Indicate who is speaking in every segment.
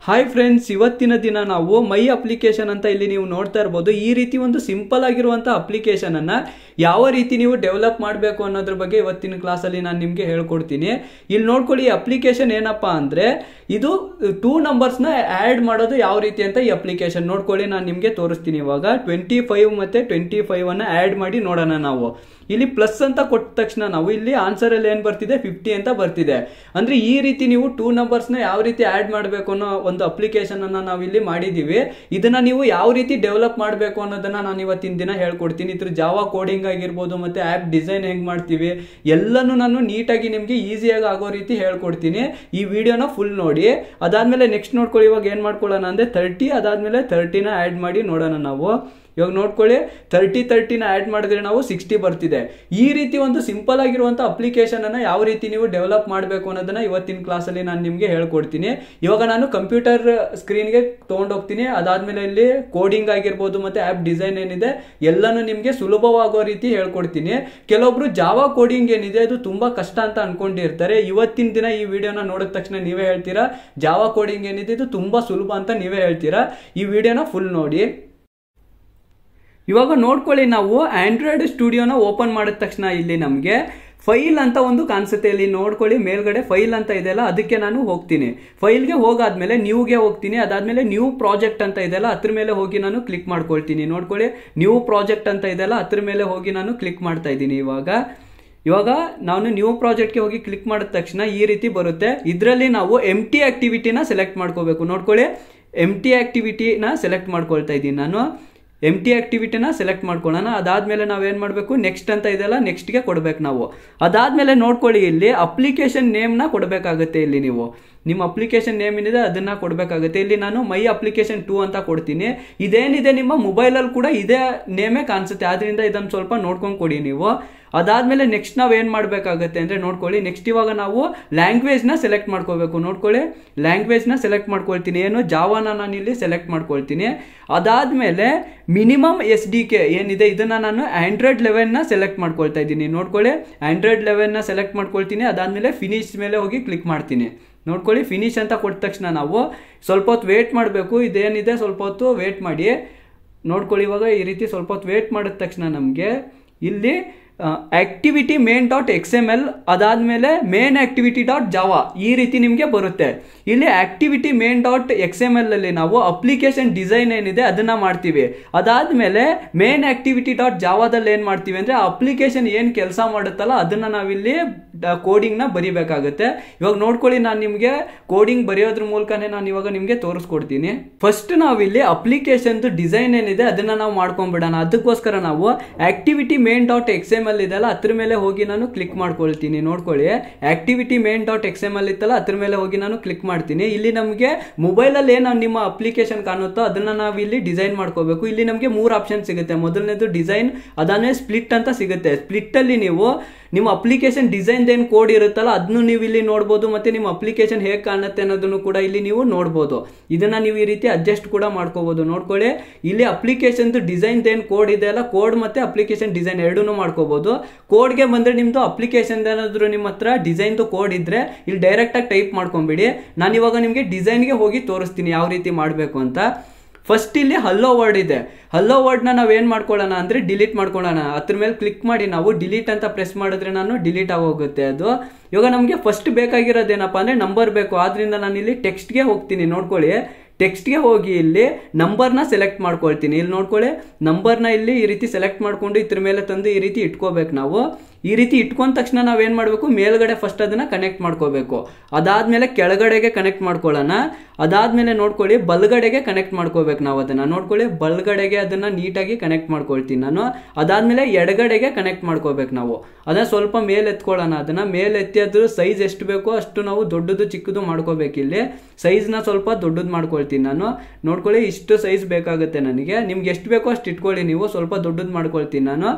Speaker 1: hi friends ಇವತ್ತಿನ ದಿನ ನಾವು ಮೈ ಅಪ್ಲಿಕೇಶನ್ ಅಂತ ಇಲ್ಲಿ ನೀವು ನೋಡ್ತಾ ಇರ್ಬೋದು ಈ ರೀತಿ ಒಂದು ಸಿಂಪಲ್ ಆಗಿರುವಂಥ ಅಪ್ಲಿಕೇಶನ್ ಅನ್ನ ಯಾವ ರೀತಿ ನೀವು ಡೆವಲಪ್ ಮಾಡಬೇಕು ಅನ್ನೋದ್ರ ಬಗ್ಗೆ ಇವತ್ತಿನ ಕ್ಲಾಸಲ್ಲಿ ನಾನು ನಿಮಗೆ ಹೇಳ್ಕೊಡ್ತೀನಿ ಇಲ್ಲಿ ನೋಡ್ಕೊಳ್ಳಿ ಈ ಅಪ್ಲಿಕೇಶನ್ ಏನಪ್ಪಾ ಅಂದ್ರೆ ಇದು ಟೂ ನಂಬರ್ಸ್ನ ಆ್ಯಡ್ ಮಾಡೋದು ಯಾವ ರೀತಿ ಅಂತ ಈ ಅಪ್ಲಿಕೇಶನ್ ನೋಡ್ಕೊಳ್ಳಿ ನಾನು ನಿಮಗೆ ತೋರಿಸ್ತೀನಿ ಇವಾಗ ಟ್ವೆಂಟಿ ಫೈವ್ ಮತ್ತೆ ಟ್ವೆಂಟಿ ಫೈವ್ ಅನ್ನ ಆ್ಯಡ್ ಮಾಡಿ ನೋಡೋಣ ನಾವು ಇಲ್ಲಿ ಪ್ಲಸ್ ಅಂತ ಕೊಟ್ಟ ತಕ್ಷಣ ನಾವು ಇಲ್ಲಿ ಆನ್ಸರ್ ಅಲ್ಲಿ ಏನ್ ಬರ್ತಿದೆ ಫಿಫ್ಟಿ ಅಂತ ಬರ್ತಿದೆ ಅಂದ್ರೆ ಈ ರೀತಿ ನೀವು ಟೂ ನಂಬರ್ಸ್ ನ ಯಾವ ರೀತಿ ಆಡ್ ಮಾಡಬೇಕು ಅನ್ನೋ ಒಂದು ಅಪ್ಲಿಕೇಶನ್ ಅನ್ನ ನಾವು ಇಲ್ಲಿ ಮಾಡಿದೀವಿ ಇದನ್ನ ನೀವು ಯಾವ ರೀತಿ ಡೆವಲಪ್ ಮಾಡಬೇಕು ಅನ್ನೋದನ್ನ ನಾನು ಇವತ್ತಿನ ದಿನ ಹೇಳ್ಕೊಡ್ತೀನಿ ಇದ್ರ ಜಾವಾ ಕೋಡಿಂಗ್ ಆಗಿರ್ಬೋದು ಮತ್ತೆ ಆಪ್ ಡಿಸೈನ್ ಹೆಂಗ್ ಮಾಡ್ತೀವಿ ಎಲ್ಲನೂ ನಾನು ನೀಟಾಗಿ ನಿಮ್ಗೆ ಈಸಿಯಾಗಿ ಆಗೋ ರೀತಿ ಹೇಳ್ಕೊಡ್ತೀನಿ ಈ ವಿಡಿಯೋನ ಫುಲ್ ನೋಡಿ ಅದಾದ್ಮೇಲೆ ನೆಕ್ಸ್ಟ್ ನೋಡ್ಕೊಳ್ಳಿ ಇವಾಗ ಏನ್ ಮಾಡ್ಕೊಳ್ಳೋಣ ಅಂದ್ರೆ ತರ್ಟಿ ಅದಾದ್ಮೇಲೆ ತರ್ಟಿನ ಆಡ್ ಮಾಡಿ ನೋಡೋಣ ನಾವು ಇವಾಗ ನೋಡ್ಕೊಳ್ಳಿ ತರ್ಟಿ ತರ್ಟಿನ ಆ್ಯಡ್ ಮಾಡಿದ್ರೆ ನಾವು ಸಿಕ್ಸ್ಟಿ ಬರ್ತಿದೆ ಈ ರೀತಿ ಒಂದು ಸಿಂಪಲ್ ಆಗಿರುವಂಥ ಅಪ್ಲಿಕೇಶನ್ ಅನ್ನ ಯಾವ ರೀತಿ ನೀವು ಡೆವಲಪ್ ಮಾಡಬೇಕು ಅನ್ನೋದನ್ನ ಇವತ್ತಿನ ಕ್ಲಾಸಲ್ಲಿ ನಾನು ನಿಮಗೆ ಹೇಳ್ಕೊಡ್ತೀನಿ ಇವಾಗ ನಾನು ಕಂಪ್ಯೂಟರ್ ಸ್ಕ್ರೀನ್ಗೆ ತೊಗೊಂಡೋಗ್ತೀನಿ ಅದಾದ್ಮೇಲೆ ಇಲ್ಲಿ ಕೋಡಿಂಗ್ ಆಗಿರ್ಬೋದು ಮತ್ತೆ ಆ್ಯಪ್ ಡಿಸೈನ್ ಏನಿದೆ ಎಲ್ಲನೂ ನಿಮಗೆ ಸುಲಭವಾಗೋ ರೀತಿ ಹೇಳ್ಕೊಡ್ತೀನಿ ಕೆಲವೊಬ್ರು ಜಾವಾ ಕೋಡಿಂಗ್ ಏನಿದೆ ಅದು ತುಂಬಾ ಕಷ್ಟ ಅಂತ ಅನ್ಕೊಂಡಿರ್ತಾರೆ ಇವತ್ತಿನ ದಿನ ಈ ವಿಡಿಯೋನ ನೋಡಿದ ತಕ್ಷಣ ನೀವೇ ಹೇಳ್ತೀರಾ ಜಾವಾ ಕೋಡಿಂಗ್ ಏನಿದೆ ಇದು ತುಂಬಾ ಸುಲಭ ಅಂತ ನೀವೇ ಹೇಳ್ತೀರಾ ಈ ವಿಡಿಯೋನ ಫುಲ್ ನೋಡಿ ಇವಾಗ ನೋಡ್ಕೊಳ್ಳಿ ನಾವು ಆಂಡ್ರಾಯ್ಡ್ ಸ್ಟುಡಿಯೋನ ಓಪನ್ ಮಾಡಿದ ತಕ್ಷಣ ಇಲ್ಲಿ ನಮಗೆ ಫೈಲ್ ಅಂತ ಒಂದು ಕಾಣಿಸುತ್ತೆ ಇಲ್ಲಿ ನೋಡ್ಕೊಳ್ಳಿ ಮೇಲ್ಗಡೆ ಫೈಲ್ ಅಂತ ಇದೆಯಲ್ಲ ಅದಕ್ಕೆ ನಾನು ಹೋಗ್ತೀನಿ ಫೈಲ್ಗೆ ಹೋಗಾದ್ಮೇಲೆ ನ್ಯೂಗೆ ಹೋಗ್ತೀನಿ ಅದಾದ್ಮೇಲೆ ನ್ಯೂ ಪ್ರಾಜೆಕ್ಟ್ ಅಂತ ಇದೆಯಲ್ಲ ಅದ್ರ ಮೇಲೆ ಹೋಗಿ ನಾನು ಕ್ಲಿಕ್ ಮಾಡ್ಕೊಳ್ತೀನಿ ನೋಡ್ಕೊಳ್ಳಿ ನ್ಯೂ ಪ್ರಾಜೆಕ್ಟ್ ಅಂತ ಇದೆಯಲ್ಲ ಅದ್ರ ಮೇಲೆ ಹೋಗಿ ನಾನು ಕ್ಲಿಕ್ ಮಾಡ್ತಾ ಇದ್ದೀನಿ ಇವಾಗ ಇವಾಗ ನಾನು ನ್ಯೂ ಪ್ರಾಜೆಕ್ಟ್ಗೆ ಹೋಗಿ ಕ್ಲಿಕ್ ಮಾಡಿದ ತಕ್ಷಣ ಈ ರೀತಿ ಬರುತ್ತೆ ಇದರಲ್ಲಿ ನಾವು ಎಮ್ ಟಿ ಆಕ್ಟಿವಿಟಿನ ಸೆಲೆಕ್ಟ್ ಮಾಡ್ಕೋಬೇಕು ನೋಡ್ಕೊಳ್ಳಿ ಎಮ್ ಟಿ ಆಕ್ಟಿವಿಟಿನ ಸೆಲೆಕ್ಟ್ ಮಾಡ್ಕೊಳ್ತಾ ಇದ್ದೀನಿ ನಾನು ಎಮ್ ಟಿ ಆಕ್ಟಿವಿಟಿನ ಸೆಲೆಕ್ಟ್ ಮಾಡ್ಕೊಳ್ಳೋಣ ಅದಾದಮೇಲೆ ನಾವೇನು ಮಾಡಬೇಕು ನೆಕ್ಸ್ಟ್ ಅಂತ ಇದೆಲ್ಲ ನೆಕ್ಸ್ಟ್ಗೆ ಕೊಡ್ಬೇಕು ನಾವು ಅದಾದಮೇಲೆ ನೋಡ್ಕೊಳ್ಳಿ ಇಲ್ಲಿ ಅಪ್ಲಿಕೇಶನ್ ನೇಮ್ನ ಕೊಡಬೇಕಾಗುತ್ತೆ ಇಲ್ಲಿ ನೀವು ನಿಮ್ಮ ಅಪ್ಲಿಕೇಶನ್ ನೇಮ್ ಏನಿದೆ ಅದನ್ನ ಕೊಡಬೇಕಾಗುತ್ತೆ ಇಲ್ಲಿ ನಾನು ಮೈ ಅಪ್ಲಿಕೇಶನ್ ಟೂ ಅಂತ ಕೊಡ್ತೀನಿ ಇದೇನಿದೆ ನಿಮ್ಮ ಮೊಬೈಲಲ್ಲಿ ಕೂಡ ಇದೇ ನೇಮೇ ಕಾಣಿಸುತ್ತೆ ಆದ್ರಿಂದ ಇದನ್ನು ಸ್ವಲ್ಪ ನೋಡ್ಕೊಂಡು ಕೊಡಿ ನೀವು ಅದಾದ್ಮೇಲೆ ನೆಕ್ಸ್ಟ್ ನಾವು ಏನು ಮಾಡಬೇಕಾಗುತ್ತೆ ಅಂದರೆ ನೋಡ್ಕೊಳ್ಳಿ ನೆಕ್ಸ್ಟ್ ಇವಾಗ ನಾವು ಲ್ಯಾಂಗ್ವೇಜ್ನ ಸೆಲೆಕ್ಟ್ ಮಾಡ್ಕೋಬೇಕು ನೋಡ್ಕೊಳ್ಳಿ ಲ್ಯಾಂಗ್ವೇಜ್ನ ಸೆಲೆಕ್ಟ್ ಮಾಡ್ಕೊಳ್ತೀನಿ ಏನು ಜಾವಾನ ನಾನು ಇಲ್ಲಿ ಸೆಲೆಕ್ಟ್ ಮಾಡ್ಕೊಳ್ತೀನಿ ಅದಾದಮೇಲೆ ಮಿನಿಮಮ್ ಎಸ್ ಡಿ ಕೆ ಏನಿದೆ ಇದನ್ನು ನಾನು ಆಂಡ್ರಾಯ್ಡ್ ಲೆವೆನ್ನ ಸೆಲೆಕ್ಟ್ ಮಾಡ್ಕೊಳ್ತಾ ಇದ್ದೀನಿ ನೋಡ್ಕೊಳ್ಳಿ ಆಂಡ್ರಾಯ್ಡ್ ಲೆವೆನ್ನ ಸೆಲೆಕ್ಟ್ ಮಾಡ್ಕೊಳ್ತೀನಿ ಅದಾದಮೇಲೆ ಫಿನಿಶ್ ಮೇಲೆ ಹೋಗಿ ಕ್ಲಿಕ್ ಮಾಡ್ತೀನಿ ನೋಡ್ಕೊಳ್ಳಿ ಫಿನಿಶ್ ಅಂತ ಕೊಟ್ಟ ತಕ್ಷಣ ನಾವು ಸ್ವಲ್ಪ ಹೊತ್ತು ವೇಟ್ ಮಾಡಬೇಕು ಇದೇನಿದೆ ಸ್ವಲ್ಪ ಹೊತ್ತು ವೇಟ್ ಮಾಡಿ ನೋಡ್ಕೊಳ್ಳಿ ಇವಾಗ ಈ ರೀತಿ ಸ್ವಲ್ಪ ಹೊತ್ತು ವೇಟ್ ಮಾಡಿದ ತಕ್ಷಣ ನಮಗೆ ಇಲ್ಲಿ activity main dot X M L ಅದಾದಮೇಲೆ ಮೇನ್ ಆಕ್ಟಿವಿಟಿ ಡಾಟ್ ಜಾವಾ ಈ ರೀತಿ ನಿಮಗೆ ಬರುತ್ತೆ ಇಲ್ಲಿ activity main dot X M L ಅಲ್ಲಿ ನಾವು ಅಪ್ಲಿಕೇಶನ್ ಡಿಸೈನ್ ಏನಿದೆ ಅದನ್ನ ಮಾಡ್ತೀವಿ ಅದಾದಮೇಲೆ ಮೇನ್ ಆಕ್ಟಿವಿಟಿ ಡಾಟ್ ಜಾವಾದಲ್ಲಿ ಏನು ಮಾಡ್ತೀವಿ ಅಂದರೆ ಅಪ್ಲಿಕೇಶನ್ ಏನು ಕೆಲಸ ಮಾಡುತ್ತಲ್ಲ ಅದನ್ನ ನಾವಿಲ್ಲಿ ಕೋಡಿಂಗ್ನ ಬರಿಬೇಕಾಗುತ್ತೆ ಇವಾಗ ನೋಡ್ಕೊಳ್ಳಿ ನಾನು ನಿಮಗೆ ಕೋಡಿಂಗ್ ಬರೆಯೋದ್ರ ಮೂಲಕನೇ ನಾನು ಇವಾಗ ನಿಮಗೆ ತೋರಿಸ್ಕೊಡ್ತೀನಿ ಫಸ್ಟ್ ನಾವಿಲ್ಲಿ ಅಪ್ಲಿಕೇಶನ್ದು ಡಿಸೈನ್ ಏನಿದೆ ಅದನ್ನ ನಾವು ಮಾಡ್ಕೊಂಡ್ಬಿಡೋಣ ಅದಕ್ಕೋಸ್ಕರ ನಾವು activity main dot X M L ಇದೆಲ್ಲ ಅದ್ರ ಮೇಲೆ ಹೋಗಿ ನಾನು ಕ್ಲಿಕ್ ಮಾಡ್ಕೊಳ್ತೀನಿ ನೋಡ್ಕೊಳ್ಳಿ activity main dot X M L ಇತ್ತಲ್ಲ ಅದ್ರ ಮೇಲೆ ಹೋಗಿ ನಾನು ಕ್ಲಿಕ್ ಮಾಡ್ತೀನಿ ಇಲ್ಲಿ ನಮಗೆ ಮೊಬೈಲಲ್ಲಿ ಏನು ನಿಮ್ಮ ಅಪ್ಲಿಕೇಶನ್ ಕಾಣುತ್ತೋ ಅದನ್ನ ನಾವು ಇಲ್ಲಿ ಡಿಸೈನ್ ಮಾಡ್ಕೋಬೇಕು ಇಲ್ಲಿ ನಮಗೆ ಮೂರು ಆಪ್ಷನ್ ಸಿಗುತ್ತೆ ಮೊದಲನೇದು ಡಿಸೈನ್ ಅದಾದ್ಮೇಲೆ ಸ್ಪ್ಲಿಟ್ ಅಂತ ಸಿಗುತ್ತೆ ಸ್ಪ್ಲಿಟ್ ಅಲ್ಲಿ ನೀವು ನಿಮ್ಮ ಅಪ್ಲಿಕೇಶನ್ ಡಿಸೈನ್ ಏನು ಕೋಡ್ ಇರುತ್ತಲ್ಲ ಅದನ್ನು ನೀವು ಇಲ್ಲಿ ನೋಡ್ಬೋದು ಮತ್ತೆ ನಿಮ್ಮ ಅಪ್ಲಿಕೇಶನ್ ಹೇಗೆ ಕಾಣುತ್ತೆ ಅನ್ನೋದನ್ನು ಕೂಡ ಇಲ್ಲಿ ನೀವು ನೋಡ್ಬೋದು ಇದನ್ನ ನೀವು ಈ ರೀತಿ ಅಡ್ಜಸ್ಟ್ ಕೂಡ ಮಾಡ್ಕೋಬಹುದು ನೋಡ್ಕೊಳ್ಳಿ ಇಲ್ಲಿ ಅಪ್ಲಿಕೇಶನ್ ಡಿಸೈನ್ ಏನು ಕೋಡ್ ಇದೆ ಅಲ್ಲ ಕೋಡ್ ಮತ್ತೆ ಅಪ್ಲಿಕೇಶನ್ ಡಿಸೈನ್ ಎರಡೂ ಮಾಡ್ಕೋಬಹುದು ಕೋಡ್ಗೆ ಬಂದ್ರೆ ನಿಮ್ದು ಅಪ್ಲಿಕೇಶನ್ ಏನಾದ್ರು ನಿಮ್ಮ ಹತ್ರ ಡಿಸೈನ್ದು ಕೋಡ್ ಇದ್ರೆ ಇಲ್ಲಿ ಡೈರೆಕ್ಟ್ ಆಗಿ ಟೈಪ್ ಮಾಡ್ಕೊಂಬಿಡಿ ನಾನು ಇವಾಗ ನಿಮಗೆ ಡಿಸೈನ್ಗೆ ಹೋಗಿ ತೋರಿಸ್ತೀನಿ ಯಾವ ರೀತಿ ಮಾಡಬೇಕು ಅಂತ ಫಸ್ಟ್ ಇಲ್ಲಿ ಹಲ್ಲೋ ವರ್ಡ್ ಇದೆ ಹಲ್ಲೋ ವರ್ಡ್ನ ನಾವು ಏನು ಮಾಡ್ಕೊಳ್ಳೋಣ ಅಂದರೆ ಡಿಲೀಟ್ ಮಾಡ್ಕೊಳ್ಳೋಣ ಅದ್ರ ಮೇಲೆ ಕ್ಲಿಕ್ ಮಾಡಿ ನಾವು ಡಿಲೀಟ್ ಅಂತ ಪ್ರೆಸ್ ಮಾಡಿದ್ರೆ ನಾನು ಡಿಲೀಟ್ ಆಗೋಗುತ್ತೆ ಅದು ಇವಾಗ ನಮಗೆ ಫಸ್ಟ್ ಬೇಕಾಗಿರೋದೇನಪ್ಪ ಅಂದರೆ ನಂಬರ್ ಬೇಕು ಆದ್ರಿಂದ ನಾನು ಇಲ್ಲಿ ಟೆಕ್ಸ್ಟ್ಗೆ ಹೋಗ್ತೀನಿ ನೋಡ್ಕೊಳ್ಳಿ ಟೆಕ್ಸ್ಟ್ಗೆ ಹೋಗಿ ಇಲ್ಲಿ ನಂಬರ್ನ ಸೆಲೆಕ್ಟ್ ಮಾಡ್ಕೊಳ್ತೀನಿ ಇಲ್ಲಿ ನೋಡ್ಕೊಳ್ಳಿ ನಂಬರ್ನ ಇಲ್ಲಿ ಈ ರೀತಿ ಸೆಲೆಕ್ಟ್ ಮಾಡ್ಕೊಂಡು ಇದ್ರ ಮೇಲೆ ತಂದು ಈ ರೀತಿ ಇಟ್ಕೋಬೇಕು ನಾವು ಈ ರೀತಿ ಇಟ್ಕೊಂಡ ತಕ್ಷಣ ನಾವೇನು ಮಾಡಬೇಕು ಮೇಲ್ಗಡೆ ಫಸ್ಟ್ ಅದನ್ನ ಕನೆಕ್ಟ್ ಮಾಡ್ಕೋಬೇಕು ಅದಾದ್ಮೇಲೆ ಕೆಳಗಡೆಗೆ ಕನೆಕ್ಟ್ ಮಾಡ್ಕೊಳ್ಳೋಣ ಅದಾದ್ಮೇಲೆ ನೋಡ್ಕೊಳ್ಳಿ ಬಲ್ಗಡೆಗೆ ಕನೆಕ್ಟ್ ಮಾಡ್ಕೋಬೇಕು ನಾವು ಅದನ್ನ ನೋಡ್ಕೊಳ್ಳಿ ಬಲ್ಗಡೆಗೆ ಅದನ್ನ ನೀಟಾಗಿ ಕನೆಕ್ಟ್ ಮಾಡ್ಕೊಳ್ತೀನಿ ನಾನು ಅದಾದ್ಮೇಲೆ ಎಡಗಡೆಗೆ ಕನೆಕ್ಟ್ ಮಾಡ್ಕೋಬೇಕು ನಾವು ಅದನ್ನ ಸ್ವಲ್ಪ ಮೇಲೆ ಎತ್ಕೊಳ್ಳೋಣ ಅದನ್ನ ಮೇಲೆ ಎತ್ತಿ ಅದ್ರ ಸೈಜ್ ಎಷ್ಟು ಬೇಕೋ ಅಷ್ಟು ನಾವು ದೊಡ್ಡದು ಚಿಕ್ಕದು ಮಾಡ್ಕೋಬೇಕು ಇಲ್ಲಿ ಸೈಜ್ನ ಸ್ವಲ್ಪ ದೊಡ್ಡದು ಮಾಡ್ಕೊಳ್ತೀನಿ ನಾನು ನೋಡ್ಕೊಳ್ಳಿ ಇಷ್ಟು ಸೈಜ್ ಬೇಕಾಗುತ್ತೆ ನನಗೆ ನಿಮ್ಗೆ ಎಷ್ಟು ಬೇಕೋ ಅಷ್ಟು ಇಟ್ಕೊಳ್ಳಿ ನೀವು ಸ್ವಲ್ಪ ದೊಡ್ಡದು ಮಾಡ್ಕೊಳ್ತೀನಿ ನಾನು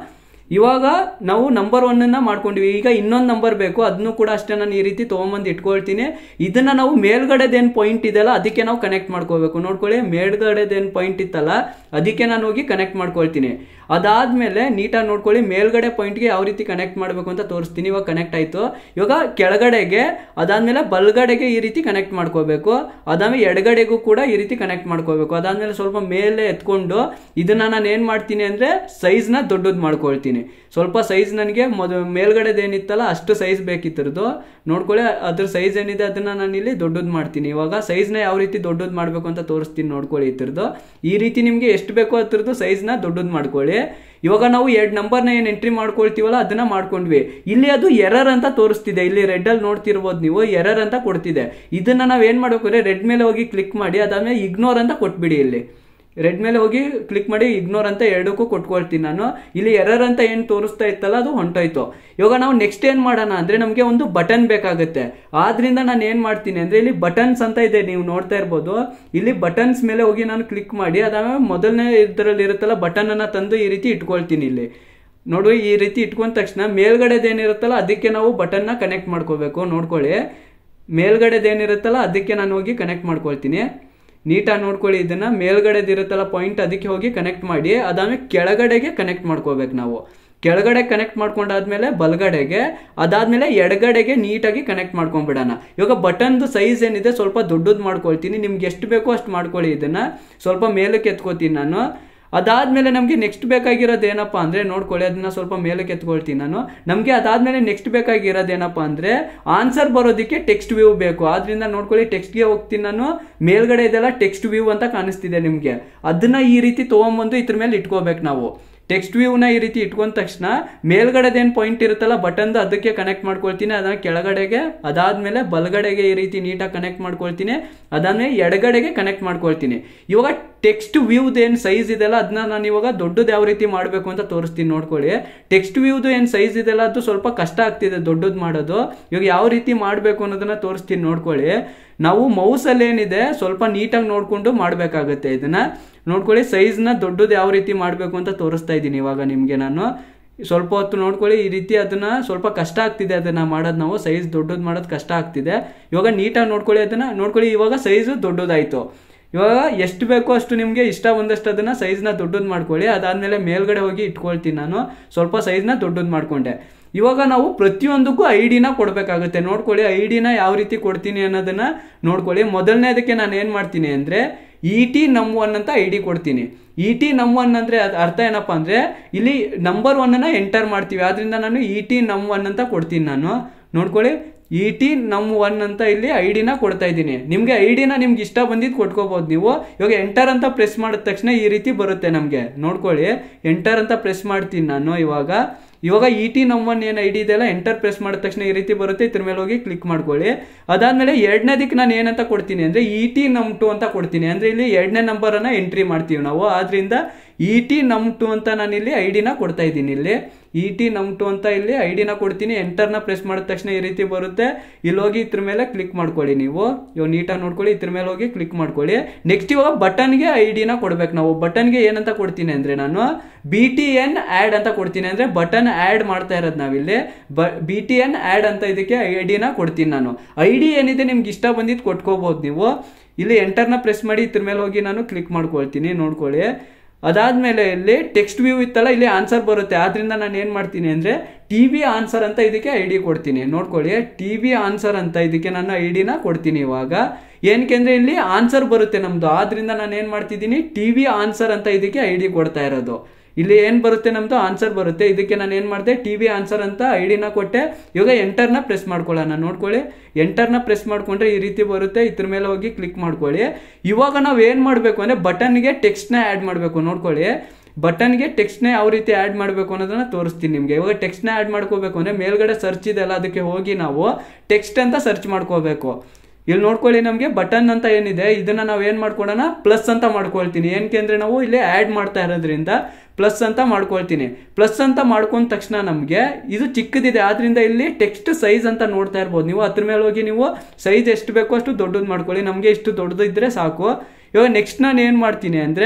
Speaker 1: ಇವಾಗ ನಾವು ನಂಬರ್ ಒನ್ನ ಮಾಡ್ಕೊಂಡ್ವಿ ಈಗ ಇನ್ನೊಂದು ನಂಬರ್ ಬೇಕು ಅದನ್ನು ಕೂಡ ಅಷ್ಟೇ ನಾನು ಈ ರೀತಿ ತೊಗೊಂಬಂದು ಇಟ್ಕೊಳ್ತೀನಿ ಇದನ್ನ ನಾವು ಮೇಲ್ಗಡೆದೇನು ಪಾಯಿಂಟ್ ಇದೆಯಲ್ಲ ಅದಕ್ಕೆ ನಾವು ಕನೆಕ್ಟ್ ಮಾಡ್ಕೋಬೇಕು ನೋಡ್ಕೊಳ್ಳಿ ಮೇಲ್ಗಡೆದೇನು ಪಾಯಿಂಟ್ ಇತ್ತಲ್ಲ ಅದಕ್ಕೆ ನಾನು ಹೋಗಿ ಕನೆಕ್ಟ್ ಮಾಡ್ಕೊಳ್ತೀನಿ ಅದಾದ್ಮೇಲೆ ನೀಟಾಗಿ ನೋಡ್ಕೊಳ್ಳಿ ಮೇಲ್ಗಡೆ ಪಾಯಿಂಟ್ಗೆ ಯಾವ ರೀತಿ ಕನೆಕ್ಟ್ ಮಾಡಬೇಕು ಅಂತ ತೋರಿಸ್ತೀನಿ ಇವಾಗ ಕನೆಕ್ಟ್ ಆಯ್ತು ಇವಾಗ ಕೆಳಗಡೆಗೆ ಅದಾದ್ಮೇಲೆ ಬಲ್ಗಡೆಗೆ ಈ ರೀತಿ ಕನೆಕ್ಟ್ ಮಾಡ್ಕೋಬೇಕು ಅದಾದ್ಮೇಲೆ ಎಡಗಡೆಗೂ ಕೂಡ ಈ ರೀತಿ ಕನೆಕ್ಟ್ ಮಾಡ್ಕೋಬೇಕು ಅದಾದ್ಮೇಲೆ ಸ್ವಲ್ಪ ಮೇಲೆ ಎತ್ಕೊಂಡು ಇದನ್ನ ನಾನು ಏನ್ ಮಾಡ್ತೀನಿ ಅಂದ್ರೆ ಸೈಜ್ನ ದೊಡ್ಡದು ಮಾಡ್ಕೊಳ್ತೀನಿ ಸ್ವಲ್ಪ ಸೈಜ್ ನನಗೆ ಮೊದ ಮೇಲ್ಗಡೆದು ಏನಿತ್ತಲ್ಲ ಅಷ್ಟು ಸೈಜ್ ಬೇಕಿತ್ತರದು ನೋಡ್ಕೊಳ್ಳಿ ಅದ್ರ ಸೈಜ್ ಏನಿದೆ ಅದನ್ನ ನಾನು ಇಲ್ಲಿ ದೊಡ್ಡದು ಮಾಡ್ತೀನಿ ಇವಾಗ ಸೈಜ್ನ ಯಾವ ರೀತಿ ದೊಡ್ಡದು ಮಾಡಬೇಕು ಅಂತ ತೋರಿಸ್ತೀನಿ ನೋಡ್ಕೊಳ್ಳಿ ಇದ್ರದ್ದು ಈ ರೀತಿ ನಿಮಗೆ ಎಷ್ಟು ಬೇಕೋ ಅದ್ರದ್ದು ಸೈಜ್ನ ದೊಡ್ಡದು ಮಾಡ್ಕೊಳ್ಳಿ ಇವಾಗ ನಾವು ಎರಡು ನಂಬರ್ನ ಏನು ಎಂಟ್ರಿ ಮಾಡ್ಕೊಳ್ತೀವಲ್ಲ ಅದನ್ನ ಮಾಡ್ಕೊಂಡ್ವಿ ಇಲ್ಲಿ ಅದು ಎರರ್ ಅಂತ ತೋರಿಸ್ತಿದೆ ಇಲ್ಲಿ ರೆಡ್ ಅಲ್ಲಿ ನೋಡ್ತಿರ್ಬೋದು ನೀವು ಎರರ್ ಅಂತ ಕೊಡ್ತಿದೆ ಇದನ್ನ ನಾವು ಏನ್ ಮಾಡ್ಬೇಕು ಅಂದ್ರೆ ರೆಡ್ ಮೇಲೆ ಹೋಗಿ ಕ್ಲಿಕ್ ಮಾಡಿ ಅದಾದ್ಮೇಲೆ ಇಗ್ನೋರ್ ಅಂತ ಕೊಟ್ಬಿಡಿ ಇಲ್ಲಿ ರೆಡ್ ಮೇಲೆ ಹೋಗಿ ಕ್ಲಿಕ್ ಮಾಡಿ ಇಗ್ನೋರ್ ಅಂತ ಎರಡಕ್ಕೂ ಕೊಟ್ಕೊಳ್ತೀನಿ ನಾನು ಇಲ್ಲಿ ಎರರ್ ಅಂತ ಏನು ತೋರಿಸ್ತಾ ಇತ್ತಲ್ಲ ಅದು ಹೊಂಟೋಯ್ತು ಇವಾಗ ನಾವು ನೆಕ್ಸ್ಟ್ ಏನ್ ಮಾಡೋಣ ಅಂದ್ರೆ ನಮಗೆ ಒಂದು ಬಟನ್ ಬೇಕಾಗುತ್ತೆ ಆದ್ರಿಂದ ನಾನು ಏನ್ ಮಾಡ್ತೀನಿ ಅಂದ್ರೆ ಇಲ್ಲಿ ಬಟನ್ಸ್ ಅಂತ ಇದೆ ನೀವು ನೋಡ್ತಾ ಇರ್ಬೋದು ಇಲ್ಲಿ ಬಟನ್ಸ್ ಮೇಲೆ ಹೋಗಿ ನಾನು ಕ್ಲಿಕ್ ಮಾಡಿ ಅದಾದ್ಮೇಲೆ ಮೊದಲನೇ ಇದರಲ್ಲಿ ಇರುತ್ತಲ್ಲ ಬಟನ್ ಅನ್ನ ತಂದು ಈ ರೀತಿ ಇಟ್ಕೊಳ್ತೀನಿ ಇಲ್ಲಿ ನೋಡು ಈ ರೀತಿ ಇಟ್ಕೊಂಡ ತಕ್ಷಣ ಮೇಲ್ಗಡೆದೇನಿರುತ್ತಲ್ಲ ಅದಕ್ಕೆ ನಾವು ಬಟನ್ನ ಕನೆಕ್ಟ್ ಮಾಡ್ಕೋಬೇಕು ನೋಡ್ಕೊಳ್ಳಿ ಮೇಲ್ಗಡೆದೇನಿರುತ್ತಲ್ಲ ಅದಕ್ಕೆ ನಾನು ಹೋಗಿ ಕನೆಕ್ಟ್ ಮಾಡ್ಕೊಳ್ತೀನಿ ನೀಟಾಗಿ ನೋಡ್ಕೊಳ್ಳಿ ಇದನ್ನ ಮೇಲ್ಗಡೆದಿರುತ್ತಲ್ಲ ಪಾಯಿಂಟ್ ಅದಕ್ಕೆ ಹೋಗಿ ಕನೆಕ್ಟ್ ಮಾಡಿ ಅದಾದ್ಮೇಲೆ ಕೆಳಗಡೆಗೆ ಕನೆಕ್ಟ್ ಮಾಡ್ಕೋಬೇಕು ನಾವು ಕೆಳಗಡೆ ಕನೆಕ್ಟ್ ಮಾಡ್ಕೊಂಡಾದ್ಮೇಲೆ ಬಲಗಡೆಗೆ ಅದಾದ್ಮೇಲೆ ಎಡಗಡೆಗೆ ನೀಟಾಗಿ ಕನೆಕ್ಟ್ ಮಾಡ್ಕೊಂಡ್ಬಿಡೋಣ ಇವಾಗ ಬಟನ್ದು ಸೈಜ್ ಏನಿದೆ ಸ್ವಲ್ಪ ದೊಡ್ಡದು ಮಾಡ್ಕೊಳ್ತೀನಿ ನಿಮ್ಗೆ ಎಷ್ಟು ಬೇಕೋ ಅಷ್ಟು ಮಾಡ್ಕೊಳ್ಳಿ ಇದನ್ನ ಸ್ವಲ್ಪ ಮೇಲಕ್ಕೆ ಎತ್ಕೋತೀನಿ ನಾನು ಅದಾದ್ಮೇಲೆ ನಮಗೆ ನೆಕ್ಸ್ಟ್ ಬೇಕಾಗಿರೋದು ಏನಪ್ಪಾ ಅಂದ್ರೆ ನೋಡ್ಕೊಳ್ಳಿ ಅದನ್ನ ಸ್ವಲ್ಪ ಮೇಲಕ್ಕೆ ಎತ್ಕೊಳ್ತೀನಿ ನಾನು ನಮಗೆ ಅದಾದ್ಮೇಲೆ ನೆಕ್ಸ್ಟ್ ಬೇಕಾಗಿರೋದು ಏನಪ್ಪಾ ಅಂದ್ರೆ ಆನ್ಸರ್ ಬರೋದಕ್ಕೆ ಟೆಕ್ಸ್ಟ್ ವ್ಯೂ ಬೇಕು ಆದ್ರಿಂದ ನೋಡ್ಕೊಳ್ಳಿ ಟೆಕ್ಸ್ಟ್ಗೆ ಹೋಗ್ತೀನಿ ನಾನು ಮೇಲ್ಗಡೆ ಇದೆಲ್ಲ ಟೆಕ್ಸ್ಟ್ ವ್ಯೂ ಅಂತ ಕಾಣಿಸ್ತಿದೆ ನಿಮಗೆ ಅದನ್ನ ಈ ರೀತಿ ತೊಗೊಂಬಂದು ಇದ್ರ ಮೇಲೆ ಇಟ್ಕೋಬೇಕು ನಾವು ಟೆಕ್ಸ್ಟ್ ವ್ಯೂನ ಈ ರೀತಿ ಇಟ್ಕೊಂಡ ತಕ್ಷಣ ಮೇಲ್ಗಡೆದೇನು ಪಾಯಿಂಟ್ ಇರುತ್ತಲ್ಲ ಬಟನ್ದು ಅದಕ್ಕೆ ಕನೆಕ್ಟ್ ಮಾಡ್ಕೊಳ್ತೀನಿ ಅದನ್ನ ಕೆಳಗಡೆಗೆ ಅದಾದ್ಮೇಲೆ ಬಲಗಡೆಗೆ ಈ ರೀತಿ ನೀಟಾಗಿ ಕನೆಕ್ಟ್ ಮಾಡ್ಕೊಳ್ತೀನಿ ಅದಾದ್ಮೇಲೆ ಎಡಗಡೆಗೆ ಕನೆಕ್ಟ್ ಮಾಡ್ಕೊಳ್ತೀನಿ ಇವಾಗ ಟೆಕ್ಸ್ಟ್ ವ್ಯೂದು ಏನು ಸೈಜ್ ಇದೆಲ್ಲ ಅದನ್ನ ನಾನು ಇವಾಗ ದೊಡ್ಡದು ಯಾವ ರೀತಿ ಮಾಡಬೇಕು ಅಂತ ತೋರಿಸ್ತೀನಿ ನೋಡ್ಕೊಳ್ಳಿ ಟೆಕ್ಸ್ಟ್ ವ್ಯೂದು ಏನು ಸೈಜ್ ಇದೆಲ್ಲ ಅದು ಸ್ವಲ್ಪ ಕಷ್ಟ ಆಗ್ತಿದೆ ದೊಡ್ಡದು ಮಾಡೋದು ಇವಾಗ ಯಾವ ರೀತಿ ಮಾಡಬೇಕು ಅನ್ನೋದನ್ನ ತೋರಿಸ್ತೀನಿ ನೋಡ್ಕೊಳ್ಳಿ ನಾವು ಮೌಸಲ್ಲಿ ಏನಿದೆ ಸ್ವಲ್ಪ ನೀಟಾಗಿ ನೋಡ್ಕೊಂಡು ಮಾಡಬೇಕಾಗತ್ತೆ ಇದನ್ನ ನೋಡ್ಕೊಳ್ಳಿ ಸೈಜ್ನ ದೊಡ್ಡದು ಯಾವ ರೀತಿ ಮಾಡಬೇಕು ಅಂತ ತೋರಿಸ್ತಾ ಇದ್ದೀನಿ ಇವಾಗ ನಿಮಗೆ ನಾನು ಸ್ವಲ್ಪ ಹೊತ್ತು ನೋಡ್ಕೊಳ್ಳಿ ಈ ರೀತಿ ಅದನ್ನ ಸ್ವಲ್ಪ ಕಷ್ಟ ಆಗ್ತಿದೆ ಅದನ್ನ ಮಾಡೋದು ನಾವು ಸೈಜ್ ದೊಡ್ಡದು ಮಾಡೋದು ಕಷ್ಟ ಆಗ್ತಿದೆ ಇವಾಗ ನೀಟಾಗಿ ನೋಡ್ಕೊಳ್ಳಿ ಅದನ್ನ ನೋಡ್ಕೊಳ್ಳಿ ಇವಾಗ ಸೈಜು ದೊಡ್ಡದಾಯ್ತು ಇವಾಗ ಎಷ್ಟು ಬೇಕೋ ಅಷ್ಟು ನಿಮಗೆ ಇಷ್ಟ ಒಂದಷ್ಟು ಅದನ್ನ ಸೈಜ್ನ ದೊಡ್ಡದು ಮಾಡ್ಕೊಳ್ಳಿ ಅದಾದ್ಮೇಲೆ ಮೇಲ್ಗಡೆ ಹೋಗಿ ಇಟ್ಕೊಳ್ತೀನಿ ನಾನು ಸ್ವಲ್ಪ ಸೈಜ್ನ ದೊಡ್ಡದು ಮಾಡ್ಕೊಂಡೆ ಇವಾಗ ನಾವು ಪ್ರತಿಯೊಂದಕ್ಕೂ ಐ ಡಿನ ಕೊಡಬೇಕಾಗುತ್ತೆ ನೋಡ್ಕೊಳ್ಳಿ ಐ ಡಿನ ಯಾವ ರೀತಿ ಕೊಡ್ತೀನಿ ಅನ್ನೋದನ್ನ ನೋಡ್ಕೊಳ್ಳಿ ಮೊದಲನೇದಕ್ಕೆ ನಾನು ಏನು ಮಾಡ್ತೀನಿ ಅಂದರೆ ಇ ಟಿ ನಮ್ ಒನ್ ಅಂತ ಐ ಡಿ ಕೊಡ್ತೀನಿ ಇ ಟಿ ನಮ್ ಒನ್ ಅಂದರೆ ಅರ್ಥ ಏನಪ್ಪ ಅಂದರೆ ಇಲ್ಲಿ ನಂಬರ್ ಒನ್ನನ್ನು ಎಂಟರ್ ಮಾಡ್ತೀವಿ ಆದ್ರಿಂದ ನಾನು ಇ ಟಿ ನಮ್ ಒನ್ ಅಂತ ಕೊಡ್ತೀನಿ ನಾನು ನೋಡ್ಕೊಳ್ಳಿ ಇ ಟಿ ನಮ್ ಒನ್ ಅಂತ ಇಲ್ಲಿ ಐ ಡಿನ ಕೊಡ್ತಾ ಇದ್ದೀನಿ ನಿಮಗೆ ಐ ಡಿನ ನಿಮ್ಗೆ ಇಷ್ಟ ಬಂದಿದ್ದು ಕೊಟ್ಕೋಬೋದು ನೀವು ಇವಾಗ ಎಂಟರ್ ಅಂತ ಪ್ರೆಸ್ ಮಾಡಿದ ತಕ್ಷಣ ಈ ರೀತಿ ಬರುತ್ತೆ ನಮಗೆ ನೋಡ್ಕೊಳ್ಳಿ ಎಂಟರ್ ಅಂತ ಪ್ರೆಸ್ ಮಾಡ್ತೀನಿ ನಾನು ಇವಾಗ ಇವಾಗ ಇ ಟಿ ನಮ್ ಒನ್ ಏನು ಐ ಡಿ ಇದೆಲ್ಲ ಎಂಟರ್ ಪ್ರೆಸ್ ಮಾಡಿದ ತಕ್ಷಣ ಈ ರೀತಿ ಬರುತ್ತೆ ಇದ್ರ ಮೇಲೆ ಹೋಗಿ ಕ್ಲಿಕ್ ಮಾಡ್ಕೊಳ್ಳಿ ಅದಾದ್ಮೇಲೆ ಎರಡನೇದಕ್ಕೆ ನಾನು ಏನಂತ ಕೊಡ್ತೀನಿ ಅಂದರೆ ಇ ಟಿ ನಮ್ ಟು ಅಂತ ಕೊಡ್ತೀನಿ ಅಂದರೆ ಇಲ್ಲಿ ಎರಡನೇ ನಂಬರನ್ನು ಎಂಟ್ರಿ ಮಾಡ್ತೀವಿ ನಾವು ಆದ್ರಿಂದ ಇ ಟಿ ನಮ್ ಟು ಅಂತ ನಾನು ಇಲ್ಲಿ ಐ ಡಿನ ಕೊಡ್ತಾ ಇದ್ದೀನಿ ಇಲ್ಲಿ ಇ ಟಿ ನಮ್ ಟು ಅಂತ ಇಲ್ಲಿ ಐ ಡಿನ ಕೊಡ್ತೀನಿ ಎಂಟರ್ನ ಪ್ರೆಸ್ ಮಾಡಿದ ತಕ್ಷಣ ಈ ರೀತಿ ಬರುತ್ತೆ ಇಲ್ಲಿ ಹೋಗಿ ಇದ್ರ ಮೇಲೆ ಕ್ಲಿಕ್ ಮಾಡ್ಕೊಳ್ಳಿ ನೀವು ಇವಾಗ ನೀಟಾಗಿ ನೋಡ್ಕೊಳ್ಳಿ ಇದ್ರ ಮೇಲೆ ಹೋಗಿ ಕ್ಲಿಕ್ ಮಾಡ್ಕೊಳ್ಳಿ ನೆಕ್ಸ್ಟ್ ಇವಾಗ ಬಟನ್ಗೆ ಐ ಡಿನ ಕೊಡ್ಬೇಕು ನಾವು ಬಟನ್ಗೆ ಏನಂತ ಕೊಡ್ತೀನಿ ಅಂದರೆ ನಾನು ಬಿ ಟಿ ಎನ್ ಆ್ಯಡ್ ಅಂತ ಕೊಡ್ತೀನಿ ಅಂದರೆ ಬಟನ್ ಆ್ಯಡ್ ಮಾಡ್ತಾ ಇರೋದು ನಾವಿಲ್ಲಿ ಬ ಬಿ ಟಿ ಎನ್ ಆ್ಯಡ್ ಅಂತ ಇದಕ್ಕೆ ಐ ಡಿನ ಕೊಡ್ತೀನಿ ನಾನು ಐ ಡಿ ಏನಿದೆ ನಿಮ್ಗೆ ಇಷ್ಟ ಬಂದಿದ್ದು ಕೊಟ್ಕೋಬೋದು ನೀವು ಇಲ್ಲಿ ಎಂಟರ್ನ ಪ್ರೆಸ್ ಮಾಡಿ ಇದ್ರ ಮೇಲೆ ಹೋಗಿ ನಾನು ಕ್ಲಿಕ್ ಮಾಡ್ಕೊಳ್ತೀನಿ ನೋಡ್ಕೊಳ್ಳಿ ಅದಾದ್ಮೇಲೆ ಇಲ್ಲಿ ಟೆಕ್ಸ್ಟ್ ವ್ಯೂ ಇತ್ತಲ್ಲ ಇಲ್ಲಿ ಆನ್ಸರ್ ಬರುತ್ತೆ ಆದ್ರಿಂದ ನಾನು ಏನು ಮಾಡ್ತೀನಿ ಅಂದರೆ ಟಿ ವಿ ಆನ್ಸರ್ ಅಂತ ಇದಕ್ಕೆ ಐ ಡಿ ಕೊಡ್ತೀನಿ ನೋಡ್ಕೊಳ್ಳಿ ಟಿ ವಿ ಆನ್ಸರ್ ಅಂತ ಇದಕ್ಕೆ ನಾನು ಐ ಡಿನ ಕೊಡ್ತೀನಿ ಇವಾಗ ಏನಕ್ಕೆ ಅಂದರೆ ಇಲ್ಲಿ ಆನ್ಸರ್ ಬರುತ್ತೆ ನಮ್ಮದು ಆದ್ರಿಂದ ನಾನು ಏನು ಮಾಡ್ತಿದ್ದೀನಿ ಟಿ ವಿ ಆನ್ಸರ್ ಅಂತ ಇದಕ್ಕೆ ಐ ಡಿ ಕೊಡ್ತಾ ಇರೋದು ಇಲ್ಲಿ ಏನು ಬರುತ್ತೆ ನಮ್ಮದು ಆನ್ಸರ್ ಬರುತ್ತೆ ಇದಕ್ಕೆ ನಾನು ಏನು ಮಾಡಿದೆ ಟಿ ವಿ ಆನ್ಸರ್ ಅಂತ ಐ ಡಿನ ಕೊಟ್ಟೆ ಇವಾಗ ಎಂಟರ್ನ ಪ್ರೆಸ್ ಮಾಡ್ಕೊಳ್ಳೋಣ ನೋಡ್ಕೊಳ್ಳಿ ಎಂಟರ್ನ ಪ್ರೆಸ್ ಮಾಡ್ಕೊಂಡ್ರೆ ಈ ರೀತಿ ಬರುತ್ತೆ ಇದ್ರ ಮೇಲೆ ಹೋಗಿ ಕ್ಲಿಕ್ ಮಾಡ್ಕೊಳ್ಳಿ ಇವಾಗ ನಾವು ಏನು ಮಾಡಬೇಕು ಅಂದರೆ ಬಟನ್ಗೆ ಟೆಕ್ಸ್ಟ್ನ ಆ್ಯಡ್ ಮಾಡಬೇಕು ನೋಡ್ಕೊಳ್ಳಿ ಬಟನ್ಗೆ ಟೆಕ್ಸ್ಟ್ನ ಯಾವ ರೀತಿ ಆ್ಯಡ್ ಮಾಡಬೇಕು ಅನ್ನೋದನ್ನ ತೋರಿಸ್ತೀನಿ ನಿಮಗೆ ಇವಾಗ ಟೆಕ್ಸ್ಟ್ನ ಆ್ಯಡ್ ಮಾಡ್ಕೋಬೇಕು ಅಂದರೆ ಮೇಲ್ಗಡೆ ಸರ್ಚ್ ಇದೆಲ್ಲ ಅದಕ್ಕೆ ಹೋಗಿ ನಾವು ಟೆಕ್ಸ್ಟ್ ಅಂತ ಸರ್ಚ್ ಮಾಡ್ಕೋಬೇಕು ಇಲ್ಲಿ ನೋಡ್ಕೊಳ್ಳಿ ನಮಗೆ ಬಟನ್ ಅಂತ ಏನಿದೆ ಇದನ್ನ ನಾವು ಏನು ಮಾಡ್ಕೊಳೋಣ ಪ್ಲಸ್ ಅಂತ ಮಾಡ್ಕೊಳ್ತೀನಿ ಏನಕ್ಕೆ ಅಂದರೆ ನಾವು ಇಲ್ಲಿ ಆ್ಯಡ್ ಮಾಡ್ತಾ ಇರೋದ್ರಿಂದ ಪ್ಲಸ್ ಅಂತ ಮಾಡ್ಕೊಳ್ತೀನಿ ಪ್ಲಸ್ ಅಂತ ಮಾಡ್ಕೊಂಡ ತಕ್ಷಣ ನಮಗೆ ಇದು ಚಿಕ್ಕದಿದೆ ಆದ್ರಿಂದ ಇಲ್ಲಿ ಟೆಕ್ಸ್ಟ್ ಸೈಜ್ ಅಂತ ನೋಡ್ತಾ ಇರ್ಬೋದು ನೀವು ಅದ್ರ ಮೇಲೆ ಹೋಗಿ ನೀವು ಸೈಜ್ ಎಷ್ಟು ಬೇಕೋ ಅಷ್ಟು ದೊಡ್ಡದು ಮಾಡ್ಕೊಳ್ಳಿ ನಮಗೆ ಇಷ್ಟು ದೊಡ್ಡದು ಇದ್ರೆ ಸಾಕು ಇವಾಗ ನೆಕ್ಸ್ಟ್ ನಾನು ಏನು ಮಾಡ್ತೀನಿ ಅಂದರೆ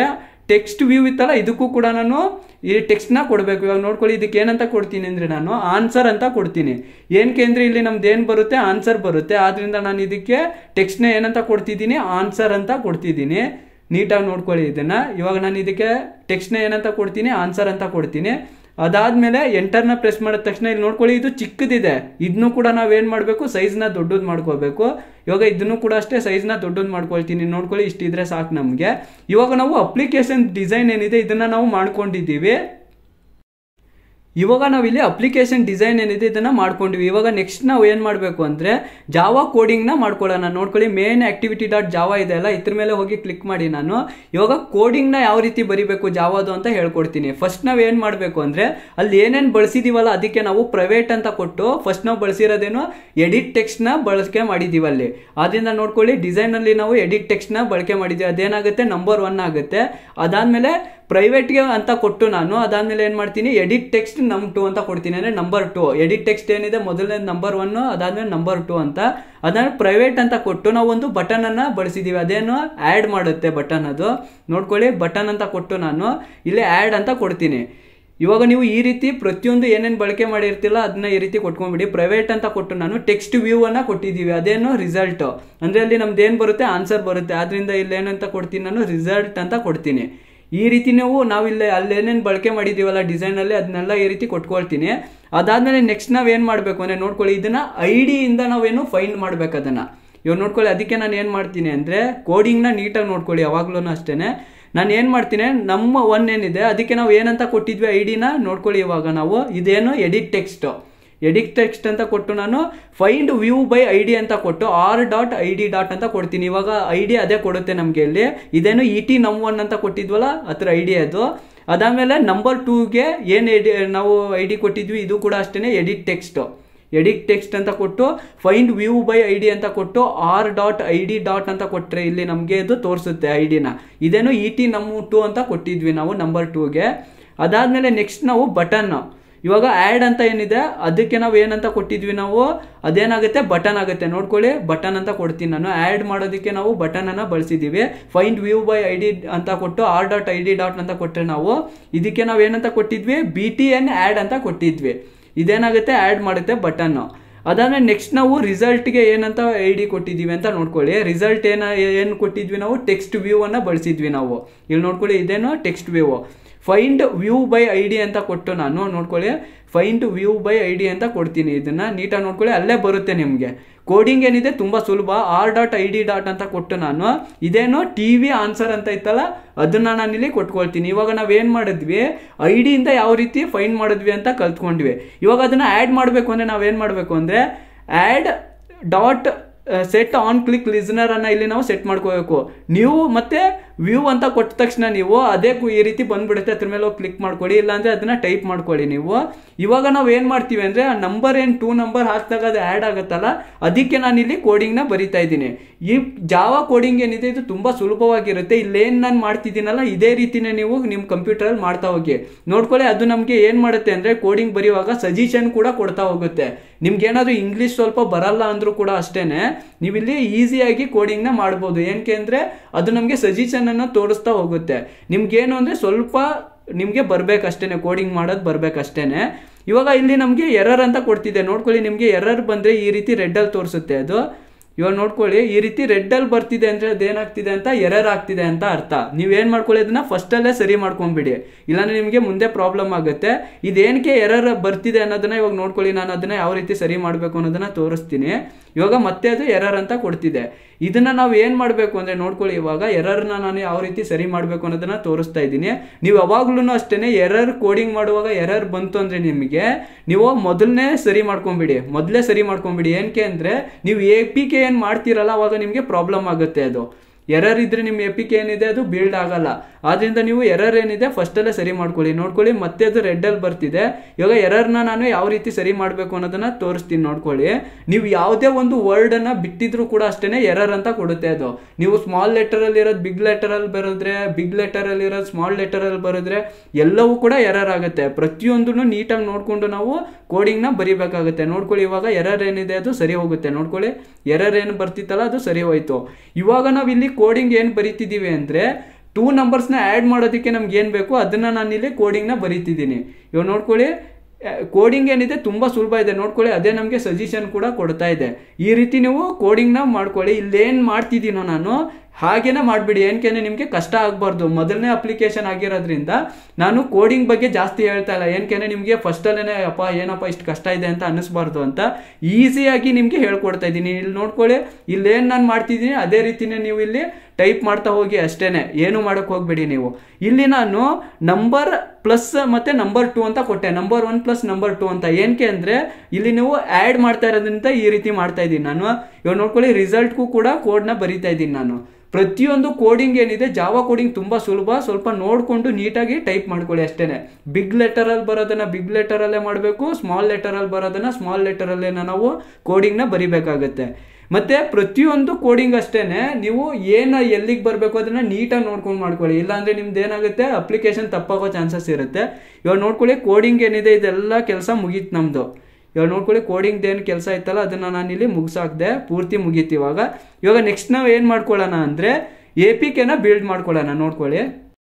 Speaker 1: ಟೆಕ್ಸ್ಟ್ ವ್ಯೂ ಇತ್ತಲ್ಲ ಇದಕ್ಕೂ ಕೂಡ ನಾನು ಈ ಟೆಕ್ಸ್ಟ್ನ ಕೊಡಬೇಕು ಇವಾಗ ನೋಡ್ಕೊಳ್ಳಿ ಇದಕ್ಕೆ ಏನಂತ ಕೊಡ್ತೀನಿ ಅಂದರೆ ನಾನು ಆನ್ಸರ್ ಅಂತ ಕೊಡ್ತೀನಿ ಏನಕ್ಕೆ ಅಂದರೆ ಇಲ್ಲಿ ನಮ್ದು ಏನು ಬರುತ್ತೆ ಆನ್ಸರ್ ಬರುತ್ತೆ ಆದ್ದರಿಂದ ನಾನು ಇದಕ್ಕೆ ಟೆಕ್ಸ್ಟ್ನ ಏನಂತ ಕೊಡ್ತಿದ್ದೀನಿ ಆನ್ಸರ್ ಅಂತ ಕೊಡ್ತಿದ್ದೀನಿ ನೀಟಾಗಿ ನೋಡ್ಕೊಳ್ಳಿ ಇದನ್ನು ಇವಾಗ ನಾನು ಇದಕ್ಕೆ ಟೆಕ್ಸ್ಟ್ನ ಏನಂತ ಕೊಡ್ತೀನಿ ಆನ್ಸರ್ ಅಂತ ಕೊಡ್ತೀನಿ ಅದಾದಮೇಲೆ ಎಂಟರ್ನ ಪ್ರೆಸ್ ಮಾಡಿದ ತಕ್ಷಣ ಇಲ್ಲಿ ನೋಡ್ಕೊಳ್ಳಿ ಇದು ಚಿಕ್ಕದಿದೆ ಇದನ್ನು ಕೂಡ ನಾವೇನು ಮಾಡಬೇಕು ಸೈಜ್ನ ದೊಡ್ಡದು ಮಾಡ್ಕೋಬೇಕು ಇವಾಗ ಇದನ್ನು ಕೂಡ ಅಷ್ಟೇ ಸೈಜ್ನ ದೊಡ್ಡದು ಮಾಡ್ಕೊಳ್ತೀನಿ ನೋಡ್ಕೊಳ್ಳಿ ಇಷ್ಟಿದ್ರೆ ಸಾಕು ನಮಗೆ ಇವಾಗ ನಾವು ಅಪ್ಲಿಕೇಶನ್ ಡಿಸೈನ್ ಏನಿದೆ ಇದನ್ನು ನಾವು ಮಾಡ್ಕೊಂಡಿದ್ದೀವಿ ಇವಾಗ ನಾವು ಇಲ್ಲಿ ಅಪ್ಲಿಕೇಶನ್ ಡಿಸೈನ್ ಏನಿದೆ ಇದನ್ನ ಮಾಡ್ಕೊಂಡಿವಿ ಇವಾಗ ನೆಕ್ಸ್ಟ್ ನಾವು ಏನು ಮಾಡಬೇಕು ಅಂದರೆ ಜಾವಾ ಕೋಡಿಂಗ್ನ ಮಾಡ್ಕೊಳ್ಳೋಣ ನೋಡ್ಕೊಳ್ಳಿ ಮೇನ್ ಆಕ್ಟಿವಿಟಿ ಡಾಟ್ ಜಾವಾ ಇದೆ ಅಲ್ಲ ಇದ್ರ ಮೇಲೆ ಹೋಗಿ ಕ್ಲಿಕ್ ಮಾಡಿ ನಾನು ಇವಾಗ ಕೋಡಿಂಗ್ನ ಯಾವ ರೀತಿ ಬರಿಬೇಕು ಜಾವಾದು ಅಂತ ಹೇಳ್ಕೊಡ್ತೀನಿ ಫಸ್ಟ್ ನಾವು ಏನು ಮಾಡಬೇಕು ಅಂದರೆ ಅಲ್ಲಿ ಏನೇನು ಬಳಸಿದೀವಲ್ಲ ಅದಕ್ಕೆ ನಾವು ಪ್ರೈವೇಟ್ ಅಂತ ಕೊಟ್ಟು ಫಸ್ಟ್ ನಾವು ಬಳಸಿರೋದೇನು ಎಡಿಟ್ ಟೆಕ್ಸ್ಟ್ನ ಬಳಕೆ ಮಾಡಿದ್ದೀವಿ ಅಲ್ಲಿ ಆದ್ರಿಂದ ನೋಡ್ಕೊಳ್ಳಿ ಡಿಸೈನಲ್ಲಿ ನಾವು ಎಡಿಟ್ ಟೆಕ್ಸ್ಟ್ನ ಬಳಕೆ ಮಾಡಿದ್ದೀವಿ ಅದೇನಾಗುತ್ತೆ ನಂಬರ್ ಒನ್ ಆಗುತ್ತೆ ಅದಾದಮೇಲೆ ಪ್ರೈವೇಟ್ಗೆ ಅಂತ ಕೊಟ್ಟು ನಾನು ಅದಾದಮೇಲೆ ಏನು ಮಾಡ್ತೀನಿ ಎಡಿಟ್ ಟೆಕ್ಸ್ಟ್ ನಮ್ ಟು ಅಂತ ಕೊಡ್ತೀನಿ ಅಂದರೆ ನಂಬರ್ ಟು ಎಡಿಟ್ ಟೆಕ್ಸ್ಟ್ ಏನಿದೆ ಮೊದಲನೇ ನಂಬರ್ ಒನ್ ಅದಾದ್ಮೇಲೆ ನಂಬರ್ ಟು ಅಂತ ಅದನ್ನು ಪ್ರೈವೇಟ್ ಅಂತ ಕೊಟ್ಟು ನಾವು ಒಂದು ಬಟನ್ ಅನ್ನ ಬಳಸಿದೀವಿ ಅದೇನು ಆ್ಯಡ್ ಮಾಡುತ್ತೆ ಬಟನ್ ಅದು ನೋಡ್ಕೊಳ್ಳಿ ಬಟನ್ ಅಂತ ಕೊಟ್ಟು ನಾನು ಇಲ್ಲಿ ಆ್ಯಡ್ ಅಂತ ಕೊಡ್ತೀನಿ ಇವಾಗ ನೀವು ಈ ರೀತಿ ಪ್ರತಿಯೊಂದು ಏನೇನು ಬಳಕೆ ಮಾಡಿರ್ತಿಲ್ಲ ಅದನ್ನ ಈ ರೀತಿ ಕೊಟ್ಕೊಂಡ್ಬಿಡಿ ಪ್ರೈವೇಟ್ ಅಂತ ಕೊಟ್ಟು ನಾನು ಟೆಕ್ಸ್ಟ್ ವ್ಯೂ ಅನ್ನ ಕೊಟ್ಟಿದ್ದೀವಿ ಅದೇನು ರಿಸಲ್ಟ್ ಅಂದ್ರೆ ಅಲ್ಲಿ ನಮ್ದು ಏನು ಬರುತ್ತೆ ಆನ್ಸರ್ ಬರುತ್ತೆ ಆದ್ರಿಂದ ಇಲ್ಲಿ ಏನಂತ ಕೊಡ್ತೀನಿ ನಾನು ರಿಸಲ್ಟ್ ಅಂತ ಕೊಡ್ತೀನಿ ಈ ರೀತಿ ನಾವು ನಾವಿಲ್ಲಿ ಅಲ್ಲೇನೇನು ಬಳಕೆ ಮಾಡಿದ್ದೀವಲ್ಲ ಡಿಸೈನಲ್ಲಿ ಅದನ್ನೆಲ್ಲ ಈ ರೀತಿ ಕೊಟ್ಕೊಳ್ತೀನಿ ಅದಾದಮೇಲೆ ನೆಕ್ಸ್ಟ್ ನಾವು ಏನು ಮಾಡಬೇಕು ಅಂದರೆ ನೋಡ್ಕೊಳ್ಳಿ ಇದನ್ನು ಐ ಡಿಯಿಂದ ನಾವೇನು ಫೈಂಡ್ ಮಾಡ್ಬೇಕು ಅದನ್ನು ಇವಾಗ ನೋಡ್ಕೊಳ್ಳಿ ಅದಕ್ಕೆ ನಾನು ಏನು ಮಾಡ್ತೀನಿ ಅಂದರೆ ಕೋಡಿಂಗ್ನ ನೀಟಾಗಿ ನೋಡ್ಕೊಳ್ಳಿ ಯಾವಾಗ್ಲೂ ಅಷ್ಟೇ ನಾನು ಏನು ಮಾಡ್ತೀನಿ ನಮ್ಮ ಒನ್ ಏನಿದೆ ಅದಕ್ಕೆ ನಾವು ಏನಂತ ಕೊಟ್ಟಿದ್ವಿ ಐ ಡಿನ ನೋಡ್ಕೊಳ್ಳಿ ಇವಾಗ ನಾವು ಇದೇನು ಎಡಿಟ್ ಟೆಕ್ಸ್ಟ್ ಎಡಿಟ್ ಟೆಕ್ಸ್ಟ್ ಅಂತ ಕೊಟ್ಟು ನಾನು find view by I D ಅಂತ ಕೊಟ್ಟು R dot I D dot ಅಂತ ಕೊಡ್ತೀನಿ ಇವಾಗ ಐ ಡಿ ಅದೇ ಕೊಡುತ್ತೆ ನಮಗೆ ಇಲ್ಲಿ ಇದೇನು ಇ ಟಿ ನಮ್ ಒನ್ ಅಂತ ಕೊಟ್ಟಿದ್ವಲ್ಲ ಹತ್ರ ಐ ಡಿ ಅದು ಅದಾದಮೇಲೆ ನಂಬರ್ ಟೂಗೆ ಏನು ಎಡಿ ನಾವು ಐ ಡಿ ಕೊಟ್ಟಿದ್ವಿ ಇದು ಕೂಡ ಅಷ್ಟೇ ಎಡಿಟ್ ಟೆಕ್ಸ್ಟ್ ಎಡಿಟ್ ಟೆಕ್ಸ್ಟ್ ಅಂತ ಕೊಟ್ಟು find view by I D ಅಂತ ಕೊಟ್ಟು R dot I D dot ಅಂತ ಕೊಟ್ಟರೆ ಇಲ್ಲಿ ನಮಗೆ ಇದು ತೋರಿಸುತ್ತೆ ಐ ಡಿನ ಇದೇನು ಇ ಟಿ ನಮ್ಮ ಟು ಅಂತ ಕೊಟ್ಟಿದ್ವಿ ನಾವು ನಂಬರ್ ಟೂಗೆ ಅದಾದಮೇಲೆ ನೆಕ್ಸ್ಟ್ ನಾವು ಬಟನ್ ಇವಾಗ ಆ್ಯಡ್ ಅಂತ ಏನಿದೆ ಅದಕ್ಕೆ ನಾವು ಏನಂತ ಕೊಟ್ಟಿದ್ವಿ ನಾವು ಅದೇನಾಗುತ್ತೆ ಬಟನ್ ಆಗುತ್ತೆ ನೋಡ್ಕೊಳ್ಳಿ ಬಟನ್ ಅಂತ ಕೊಡ್ತೀನಿ ನಾನು ಆ್ಯಡ್ ಮಾಡೋದಕ್ಕೆ ನಾವು ಬಟನ್ ಅನ್ನ ಬಳಸಿದ್ದೀವಿ find view by I D ಅಂತ ಕೊಟ್ಟು R dot I D dot ಅಂತ ಕೊಟ್ಟರೆ ನಾವು ಇದಕ್ಕೆ ನಾವು ಏನಂತ ಕೊಟ್ಟಿದ್ವಿ ಬಿ ಟಿ ಎನ್ ಆ್ಯಡ್ ಅಂತ ಕೊಟ್ಟಿದ್ವಿ ಇದೇನಾಗುತ್ತೆ ಆ್ಯಡ್ ಮಾಡುತ್ತೆ ಬಟನ್ನು ಅದಾದ್ಮೇಲೆ ನೆಕ್ಸ್ಟ್ ನಾವು ರಿಸಲ್ಟ್ಗೆ ಏನಂತ ಐ ಡಿ ಕೊಟ್ಟಿದ್ದೀವಿ ಅಂತ ನೋಡ್ಕೊಳ್ಳಿ ರಿಸಲ್ಟ್ ಏನ ಏನು ಕೊಟ್ಟಿದ್ವಿ ನಾವು ಟೆಕ್ಸ್ಟ್ ವ್ಯೂ ಅನ್ನ ಬಳಸಿದ್ವಿ ನಾವು ಇಲ್ಲಿ ನೋಡ್ಕೊಳ್ಳಿ ಇದೇನು text view find view by I D ಅಂತ ಕೊಟ್ಟು ನಾನು ನೋಡ್ಕೊಳ್ಳಿ find view by I D ಅಂತ ಕೊಡ್ತೀನಿ ಇದನ್ನ ನೀಟಾಗಿ ನೋಡ್ಕೊಳ್ಳಿ ಅಲ್ಲೇ ಬರುತ್ತೆ ನಿಮಗೆ ಕೋಡಿಂಗ್ ಏನಿದೆ ತುಂಬ ಸುಲಭ R dot I D dot ಅಂತ ಕೊಟ್ಟು ನಾನು ಇದೇನು ಟಿ ವಿ ಆನ್ಸರ್ ಅಂತ ಇತ್ತಲ್ಲ ಅದನ್ನ ನಾನು ಇಲ್ಲಿ ಕೊಟ್ಕೊಳ್ತೀನಿ ಇವಾಗ ನಾವೇನು ಮಾಡಿದ್ವಿ ಐ ಡಿಯಿಂದ ಯಾವ ರೀತಿ ಫೈಂಡ್ ಮಾಡಿದ್ವಿ ಅಂತ ಕಲ್ತ್ಕೊಂಡ್ವಿ ಇವಾಗ ಅದನ್ನ ಆ್ಯಡ್ ಮಾಡಬೇಕು ಅಂದರೆ ನಾವೇನು ಮಾಡಬೇಕು ಅಂದರೆ add dot set on click listener ಅನ್ನ ಇಲ್ಲಿ ನಾವು ಸೆಟ್ ಮಾಡ್ಕೋಬೇಕು ನೀವು ಮತ್ತೆ ವ್ಯೂ ಅಂತ ಕೊಟ್ಟ ತಕ್ಷಣ ನೀವು ಅದೇ ಕು- ಈ ರೀತಿ ಬಂದ್ಬಿಡುತ್ತೆ ಅದ್ರ ಮೇಲೆ ಹೋಗಿ ಕ್ಲಿಕ್ ಮಾಡ್ಕೊಳ್ಳಿ ಇಲ್ಲಾಂದ್ರೆ ಅದನ್ನ ಟೈಪ್ ಮಾಡ್ಕೊಳ್ಳಿ ನೀವು ಇವಾಗ ನಾವು ಏನು ಮಾಡ್ತೀವಿ ಅಂದ್ರೆ ಆ ನಂಬರ್ ಏನು ಟೂ ನಂಬರ್ ಹಾಕಿದಾಗ ಅದು ಆ್ಯಡ್ ಆಗುತ್ತಲ್ಲ ಅದಕ್ಕೆ ನಾನು ಇಲ್ಲಿ ಕೋಡಿಂಗ್ನ ಬರಿತಾ ಇದ್ದೀನಿ ಈ ಜಾವಾ ಕೋಡಿಂಗ್ ಏನಿದೆ ಇದು ತುಂಬಾ ಸುಲಭವಾಗಿರುತ್ತೆ ಇಲ್ಲೇನು ನಾನು ಮಾಡ್ತಿದ್ದೀನಲ್ಲ ಇದೇ ರೀತಿನೇ ನೀವು ನಿಮ್ಮ ಕಂಪ್ಯೂಟರಲ್ಲಿ ಮಾಡ್ತಾ ಹೋಗಿ ನೋಡ್ಕೊಳ್ಳಿ ಅದು ನಮಗೆ ಏನು ಮಾಡುತ್ತೆ ಅಂದ್ರೆ ಕೋಡಿಂಗ್ ಬರೆಯುವಾಗ ಸಜೆಷನ್ ಕೂಡ ಕೊಡ್ತಾ ಹೋಗುತ್ತೆ ನಿಮ್ಗೆ ಏನಾದರೂ ಇಂಗ್ಲೀಷ್ ಸ್ವಲ್ಪ ಬರಲ್ಲ ಅಂದ್ರೂ ಕೂಡ ಅಷ್ಟೇನೆ ನೀವಿಲ್ಲಿ ಈಸಿಯಾಗಿ ಕೋಡಿಂಗ್ನ ಮಾಡ್ಬೋದು ಏನಕ್ಕೆ ಅಂದರೆ ಅದು ನಮಗೆ ಸಜೆಷನ್ ಅನ್ನು ತೋರಿಸ್ತಾ ಹೋಗುತ್ತೆ ನಿಮ್ಗೇನು ಅಂದರೆ ಸ್ವಲ್ಪ ನಿಮಗೆ ಬರ್ಬೇಕಷ್ಟೇನೆ ಕೋಡಿಂಗ್ ಮಾಡೋದು ಬರ್ಬೇಕಷ್ಟೇನೆ ಇವಾಗ ಇಲ್ಲಿ ನಮಗೆ ಎರರ್ ಅಂತ ಕೊಡ್ತಿದೆ ನೋಡ್ಕೊಳ್ಳಿ ನಿಮಗೆ ಎರರ್ ಬಂದರೆ ಈ ರೀತಿ ರೆಡ್ಡಲ್ಲಿ ತೋರಿಸುತ್ತೆ ಅದು ಇವಾಗ ನೋಡ್ಕೊಳ್ಳಿ ಈ ರೀತಿ ರೆಡ್ಡಲ್ಲಿ ಬರ್ತಿದೆ ಅಂದರೆ ಅದೇನಾಗ್ತಿದೆ ಅಂತ ಎರರ್ ಆಗ್ತಿದೆ ಅಂತ ಅರ್ಥ ನೀವೇನು ಮಾಡ್ಕೊಳ್ಳಿ ಅದನ್ನ ಫಸ್ಟಲ್ಲೇ ಸರಿ ಮಾಡ್ಕೊಂಬಿಡಿ ಇಲ್ಲಾಂದ್ರೆ ನಿಮಗೆ ಮುಂದೆ ಪ್ರಾಬ್ಲಮ್ ಆಗುತ್ತೆ ಇದೇನಕ್ಕೆ ಎರರ್ ಬರ್ತಿದೆ ಅನ್ನೋದನ್ನ ಇವಾಗ ನೋಡ್ಕೊಳ್ಳಿ ನಾನು ಅದನ್ನ ಯಾವ ರೀತಿ ಸರಿ ಮಾಡಬೇಕು ಅನ್ನೋದನ್ನ ತೋರಿಸ್ತೀನಿ ಇವಾಗ ಮತ್ತೆ ಅದು ಎರರ್ ಅಂತ ಕೊಡ್ತಿದೆ ಇದನ್ನ ನಾವು ಏನು ಮಾಡಬೇಕು ಅಂದರೆ ನೋಡ್ಕೊಳ್ಳಿ ಇವಾಗ ಎರರ್ನ ನಾನು ಯಾವ ರೀತಿ ಸರಿ ಮಾಡಬೇಕು ಅನ್ನೋದನ್ನ ತೋರಿಸ್ತಾ ಇದ್ದೀನಿ ನೀವು ಯಾವಾಗ್ಲೂ ಅಷ್ಟೇ ಎರರ್ ಕೋಡಿಂಗ್ ಮಾಡುವಾಗ ಎರರ್ ಬಂತು ಅಂದರೆ ನಿಮಗೆ ನೀವು ಮೊದಲನೇ ಸರಿ ಮಾಡ್ಕೊಂಬಿಡಿ ಮೊದಲೇ ಸರಿ ಮಾಡ್ಕೊಂಬಿಡಿ ಏನಕ್ಕೆ ಅಂದರೆ ನೀವು ಎ ಪಿ ಕೆ ಏನು ಮಾಡ್ತೀರಲ್ಲ ಅವಾಗ ನಿಮಗೆ ಪ್ರಾಬ್ಲಮ್ ಆಗುತ್ತೆ ಅದು ಎರರ್ ಇದ್ರೆ ನಿಮ್ಮ ಎಪಿಕ್ ಏನಿದೆ ಅದು ಬಿಲ್ಡ್ ಆಗಲ್ಲ ಆದ್ರಿಂದ ನೀವು ಎರರ್ ಏನಿದೆ ಫಸ್ಟಲ್ಲೇ ಸರಿ ಮಾಡ್ಕೊಳ್ಳಿ ನೋಡ್ಕೊಳ್ಳಿ ಮತ್ತೆ ಅದು ರೆಡ್ಡಲ್ಲಿ ಬರ್ತಿದೆ ಇವಾಗ ಎರರ್ನ ನಾನು ಯಾವ ರೀತಿ ಸರಿ ಮಾಡಬೇಕು ಅನ್ನೋದನ್ನ ತೋರಿಸ್ತೀನಿ ನೋಡ್ಕೊಳ್ಳಿ ನೀವು ಯಾವುದೇ ಒಂದು ವರ್ಡನ್ನು ಬಿಟ್ಟಿದ್ರು ಕೂಡ ಅಷ್ಟೇ ಎರರ್ ಅಂತ ಕೊಡುತ್ತೆ ಅದು ನೀವು ಸ್ಮಾಲ್ ಲೆಟರಲ್ಲಿ ಇರೋದು ಬಿಗ್ ಲೆಟರಲ್ಲಿ ಬರೆದ್ರೆ ಬಿಗ್ ಲೆಟರಲ್ಲಿ ಇರೋದು ಸ್ಮಾಲ್ ಲೆಟರಲ್ಲಿ ಬರೆದ್ರೆ ಎಲ್ಲವೂ ಕೂಡ ಎರರ್ ಆಗುತ್ತೆ ಪ್ರತಿಯೊಂದನ್ನು ನೀಟಾಗಿ ನೋಡಿಕೊಂಡು ನಾವು ಕೋಡಿಂಗ್ನ ಬರಿಬೇಕಾಗುತ್ತೆ ನೋಡ್ಕೊಳ್ಳಿ ಇವಾಗ ಎರರ್ ಏನಿದೆ ಅದು ಸರಿ ಹೋಗುತ್ತೆ ನೋಡ್ಕೊಳ್ಳಿ ಎರರ್ ಏನು ಬರ್ತಿತ್ತಲ್ಲ ಅದು ಸರಿ ಹೋಯ್ತು ಇವಾಗ ನಾವು ಇಲ್ಲಿ ಕೋಡಿಂಗ್ ಏನು ಬರಿತಿದ್ದೀವಿ ಅಂದರೆ ಟೂ ನಂಬರ್ಸ್ನ ಆ್ಯಡ್ ಮಾಡೋದಕ್ಕೆ ನಮ್ಗೆ ಏನು ಬೇಕು ಅದನ್ನು ನಾನು ಇಲ್ಲಿ ಕೋಡಿಂಗ್ನ ಬರೀತಿದ್ದೀನಿ ಇವಾಗ ನೋಡ್ಕೊಳ್ಳಿ ಕೋಡಿಂಗ್ ಏನಿದೆ ತುಂಬ ಸುಲಭ ಇದೆ ನೋಡ್ಕೊಳ್ಳಿ ಅದೇ ನಮಗೆ ಸಜೆಷನ್ ಕೂಡ ಕೊಡ್ತಾ ಇದೆ ಈ ರೀತಿ ನೀವು ಕೋಡಿಂಗ್ನ ಮಾಡ್ಕೊಳ್ಳಿ ಇಲ್ಲೇನು ಮಾಡ್ತಿದ್ದೀನೋ ನಾನು ಹಾಗೇನೆ ಮಾಡಿಬಿಡಿ ಏನಕ್ಕೆ ನಿಮಗೆ ಕಷ್ಟ ಆಗಬಾರ್ದು ಮೊದಲನೇ ಅಪ್ಲಿಕೇಶನ್ ಆಗಿರೋದ್ರಿಂದ ನಾನು ಕೋಡಿಂಗ್ ಬಗ್ಗೆ ಜಾಸ್ತಿ ಹೇಳ್ತಾ ಇಲ್ಲ ಏನಕ್ಕೆ ನಿಮಗೆ ಫಸ್ಟಲ್ಲೇ ಅಪ್ಪ ಏನಪ್ಪ ಇಷ್ಟು ಕಷ್ಟ ಇದೆ ಅಂತ ಅನ್ನಿಸ್ಬಾರ್ದು ಅಂತ ಈಸಿಯಾಗಿ ನಿಮಗೆ ಹೇಳ್ಕೊಡ್ತಾ ಇದ್ದೀನಿ ಇಲ್ಲಿ ನೋಡ್ಕೊಳ್ಳಿ ಇಲ್ಲೇನು ನಾನು ಮಾಡ್ತಿದ್ದೀನಿ ಅದೇ ರೀತಿನೇ ನೀವು ಇಲ್ಲಿ ಟೈಪ್ ಮಾಡ್ತಾ ಹೋಗಿ ಅಷ್ಟೇನೆ ಏನು ಮಾಡೋಕ್ಕೆ ಹೋಗಬೇಡಿ ನೀವು ಇಲ್ಲಿ ನಾನು ನಂಬರ್ ಪ್ಲಸ್ ಮತ್ತೆ ನಂಬರ್ ಟು ಅಂತ ಕೊಟ್ಟೆ number one plus number two ಅಂತ ಏನಕ್ಕೆ ಅಂದರೆ ಇಲ್ಲಿ ನೀವು ಆ್ಯಡ್ ಮಾಡ್ತಾ ಇರೋದ್ರಿಂದ ಈ ರೀತಿ ಮಾಡ್ತಾ ಇದ್ದೀನಿ ನಾನು ಇವಾಗ ನೋಡ್ಕೊಳ್ಳಿ ರಿಸಲ್ಟ್ಗೂ ಕೂಡ ಕೋಡ್ನ ಬರಿತಾ ಇದ್ದೀನಿ ನಾನು ಪ್ರತಿಯೊಂದು ಕೋಡಿಂಗ್ ಏನಿದೆ ಜಾವಾ ಕೋಡಿಂಗ್ ತುಂಬ ಸುಲಭ ಸ್ವಲ್ಪ ನೋಡಿಕೊಂಡು ನೀಟಾಗಿ ಟೈಪ್ ಮಾಡ್ಕೊಳ್ಳಿ ಅಷ್ಟೇ ಬಿಗ್ ಲೆಟರಲ್ಲಿ ಬರೋದನ್ನ ಬಿಗ್ ಲೆಟರಲ್ಲೇ ಮಾಡಬೇಕು ಸ್ಮಾಲ್ ಲೆಟರಲ್ಲಿ ಬರೋದನ್ನ ಸ್ಮಾಲ್ ಲೆಟರಲ್ಲೇ ನಾವು ಕೋಡಿಂಗ್ನ ಬರಿಬೇಕಾಗತ್ತೆ ಮತ್ತೆ ಪ್ರತಿಯೊಂದು ಕೋಡಿಂಗ್ ಅಷ್ಟೇನೆ ನೀವು ಏನು ಎಲ್ಲಿಗೆ ಬರಬೇಕು ಅದನ್ನ ನೀಟಾಗಿ ನೋಡ್ಕೊಂಡು ಮಾಡ್ಕೊಳ್ಳಿ ಇಲ್ಲಾಂದ್ರೆ ನಿಮ್ದು ಏನಾಗುತ್ತೆ ಅಪ್ಲಿಕೇಶನ್ ತಪ್ಪಾಗೋ ಚಾನ್ಸಸ್ ಇರುತ್ತೆ ಇವಾಗ ನೋಡ್ಕೊಳ್ಳಿ ಕೋಡಿಂಗ್ ಏನಿದೆ ಇದೆಲ್ಲ ಕೆಲಸ ಮುಗೀತು ನಮ್ಮದು ಇವಾಗ ನೋಡ್ಕೊಳ್ಳಿ ಕೋಡಿಂಗ್ ಏನು ಕೆಲಸ ಇತ್ತಲ್ಲ ಅದನ್ನು ನಾನು ಇಲ್ಲಿ ಮುಗಿಸಾಕ್ದೆ ಪೂರ್ತಿ ಮುಗೀತು ಇವಾಗ ಇವಾಗ ನೆಕ್ಸ್ಟ್ ನಾವು ಏನು ಮಾಡ್ಕೊಳ್ಳೋಣ ಅಂದರೆ ಎ ಪಿ ಕೆನ ಬಿಲ್ಡ್ ಮಾಡ್ಕೊಳ್ಳೋಣ ನೋಡ್ಕೊಳ್ಳಿ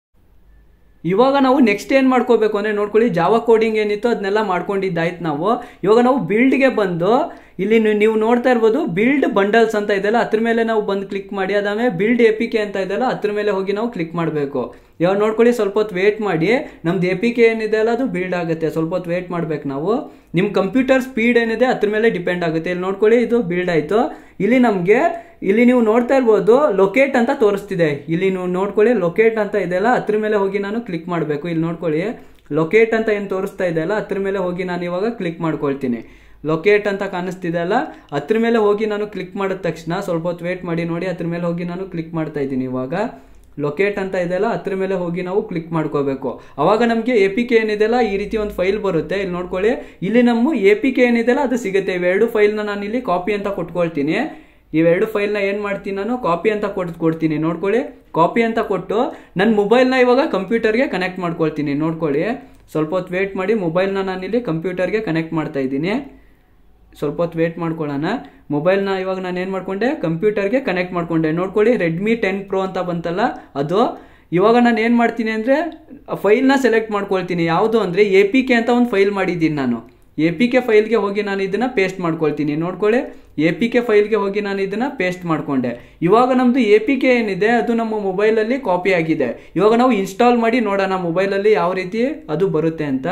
Speaker 1: ಇವಾಗ ನಾವು ನೆಕ್ಸ್ಟ್ ಏನು ಮಾಡ್ಕೋಬೇಕು ಅಂದರೆ ನೋಡ್ಕೊಳ್ಳಿ ಜಾವ ಕೋಡಿಂಗ್ ಏನಿತ್ತು ಅದನ್ನೆಲ್ಲ ಮಾಡ್ಕೊಂಡಿದ್ದಾಯ್ತು ನಾವು ಇವಾಗ ನಾವು ಬಿಲ್ಡ್ಗೆ ಬಂದು ಇಲ್ಲಿ ನೀವು ನೋಡ್ತಾ ಇರ್ಬೋದು ಬಿಲ್ಡ್ ಬಂಡಲ್ಸ್ ಅಂತ ಇದೆಯಲ್ಲ ಅದ್ರ ಮೇಲೆ ನಾವು ಬಂದು ಕ್ಲಿಕ್ ಮಾಡಿ ಅದಾದ್ಮೇಲೆ ಬಿಲ್ಡ್ ಎ ಪಿ ಕೆ ಅಂತ ಇದೆಯಲ್ಲ ಅದ್ರ ಮೇಲೆ ಹೋಗಿ ನಾವು ಕ್ಲಿಕ್ ಮಾಡಬೇಕು ಇವಾಗ ನೋಡ್ಕೊಳ್ಳಿ ಸ್ವಲ್ಪ ಹೊತ್ತು ವೇಟ್ ಮಾಡಿ ನಮ್ದು ಎ ಪಿ ಕೆ ಏನಿದೆ ಅಲ್ಲ ಅದು ಬಿಲ್ಡ್ ಆಗುತ್ತೆ ಸ್ವಲ್ಪ ಹೊತ್ತು ವೇಟ್ ಮಾಡ್ಬೇಕು ನಾವು ನಿಮ್ಮ ಕಂಪ್ಯೂಟರ್ ಸ್ಪೀಡ್ ಏನಿದೆ ಅದ್ರ ಮೇಲೆ ಡಿಪೆಂಡ್ ಆಗುತ್ತೆ ಇಲ್ಲಿ ನೋಡ್ಕೊಳ್ಳಿ ಇದು ಬಿಲ್ಡ್ ಆಯಿತು ಇಲ್ಲಿ ನಮಗೆ ಇಲ್ಲಿ ನೀವು ನೋಡ್ತಾ ಇರ್ಬೋದು ಲೊಕೇಟ್ ಅಂತ ತೋರಿಸ್ತಿದೆ ಇಲ್ಲಿ ನೀವು ನೋಡ್ಕೊಳ್ಳಿ ಲೊಕೇಟ್ ಅಂತ ಇದೆಯಲ್ಲ ಅದ್ರ ಮೇಲೆ ಹೋಗಿ ನಾನು ಕ್ಲಿಕ್ ಮಾಡಬೇಕು ಇಲ್ಲಿ ನೋಡ್ಕೊಳ್ಳಿ ಲೊಕೇಟ್ ಅಂತ ಏನು ತೋರಿಸ್ತಾ ಇದೆಯಲ್ಲ ಅದ್ರ ಮೇಲೆ ಹೋಗಿ ನಾನು ಇವಾಗ ಕ್ಲಿಕ್ ಮಾಡ್ಕೊಳ್ತೀನಿ ಲೊಕೇಟ್ ಅಂತ ಕಾಣಿಸ್ತಿದೆ ಅಲ್ಲ ಅದ್ರ ಮೇಲೆ ಹೋಗಿ ನಾನು ಕ್ಲಿಕ್ ಮಾಡಿದ ತಕ್ಷಣ ಸ್ವಲ್ಪ ಹೊತ್ತು ವೇಟ್ ಮಾಡಿ ನೋಡಿ ಅದ್ರ ಮೇಲೆ ಹೋಗಿ ನಾನು ಕ್ಲಿಕ್ ಮಾಡ್ತಾ ಇದ್ದೀನಿ ಇವಾಗ ಲೊಕೇಟ್ ಅಂತ ಇದೆಯಲ್ಲ ಅದ್ರ ಮೇಲೆ ಹೋಗಿ ನಾವು ಕ್ಲಿಕ್ ಮಾಡ್ಕೋಬೇಕು ಅವಾಗ ನಮಗೆ ಎ ಪಿ ಕೆ ಏನಿದೆಯಲ್ಲ ಈ ರೀತಿ ಒಂದು ಫೈಲ್ ಬರುತ್ತೆ ಇಲ್ಲಿ ನೋಡ್ಕೊಳ್ಳಿ ಇಲ್ಲಿ ನಮ್ಮ ಎ ಪಿ ಕೆ ಏನಿದೆಯಲ್ಲ ಅದು ಸಿಗುತ್ತೆ ಇವೆರಡು ಫೈಲ್ನ ನಾನು ಇಲ್ಲಿ ಕಾಪಿ ಅಂತ ಕೊಟ್ಕೊಳ್ತೀನಿ ಇವೆರಡು ಫೈಲ್ನ ಏನು ಮಾಡ್ತೀನಿ ನಾನು ಕಾಪಿ ಅಂತ ಕೊಟ್ಟು ಕೊಡ್ತೀನಿ ನೋಡ್ಕೊಳ್ಳಿ ಕಾಪಿ ಅಂತ ಕೊಟ್ಟು ನನ್ನ ಮೊಬೈಲ್ನ ಇವಾಗ ಕಂಪ್ಯೂಟರ್ಗೆ ಕನೆಕ್ಟ್ ಮಾಡ್ಕೊಳ್ತೀನಿ ನೋಡ್ಕೊಳ್ಳಿ ಸ್ವಲ್ಪ ಹೊತ್ತು ವೇಟ್ ಮಾಡಿ ಮೊಬೈಲ್ನ ನಾನಿಲ್ಲಿ ಕಂಪ್ಯೂಟರ್ಗೆ ಕನೆಕ್ಟ್ ಮಾಡ್ತಾ ಇದ್ದೀನಿ ಸ್ವಲ್ಪ ಹೊತ್ತು ವೇಟ್ ಮಾಡ್ಕೊಳ್ಳೋಣ ಮೊಬೈಲ್ನ ಇವಾಗ ನಾನು ಏನು ಮಾಡ್ಕೊಂಡೆ ಕಂಪ್ಯೂಟರ್ಗೆ ಕನೆಕ್ಟ್ ಮಾಡ್ಕೊಂಡೆ ನೋಡ್ಕೊಳ್ಳಿ ರೆಡ್ಮಿ ಟೆನ್ ಪ್ರೋ ಅಂತ ಬಂತಲ್ಲ ಅದು ಇವಾಗ ನಾನು ಏನು ಮಾಡ್ತೀನಿ ಅಂದರೆ ಫೈಲ್ನ ಸೆಲೆಕ್ಟ್ ಮಾಡ್ಕೊಳ್ತೀನಿ ಯಾವುದು ಅಂದರೆ ಎ ಪಿ ಕೆ ಅಂತ ಒಂದು ಫೈಲ್ ಮಾಡಿದ್ದೀನಿ ನಾನು ಎ ಪಿ ಕೆ ಫೈಲ್ಗೆ ಹೋಗಿ ನಾನು ಇದನ್ನು ಪೇಸ್ಟ್ ಮಾಡ್ಕೊಳ್ತೀನಿ ನೋಡ್ಕೊಳ್ಳಿ ಎ ಪಿ ಕೆ ಫೈಲ್ಗೆ ಹೋಗಿ ನಾನು ಇದನ್ನು ಪೇಸ್ಟ್ ಮಾಡ್ಕೊಂಡೆ ಇವಾಗ ನಮ್ಮದು ಎ ಪಿ ಕೆ ಏನಿದೆ ಅದು ನಮ್ಮ ಮೊಬೈಲಲ್ಲಿ ಕಾಪಿ ಆಗಿದೆ ಇವಾಗ ನಾವು ಇನ್ಸ್ಟಾಲ್ ಮಾಡಿ ನೋಡೋಣ ಮೊಬೈಲಲ್ಲಿ ಯಾವ ರೀತಿ ಅದು ಬರುತ್ತೆ ಅಂತ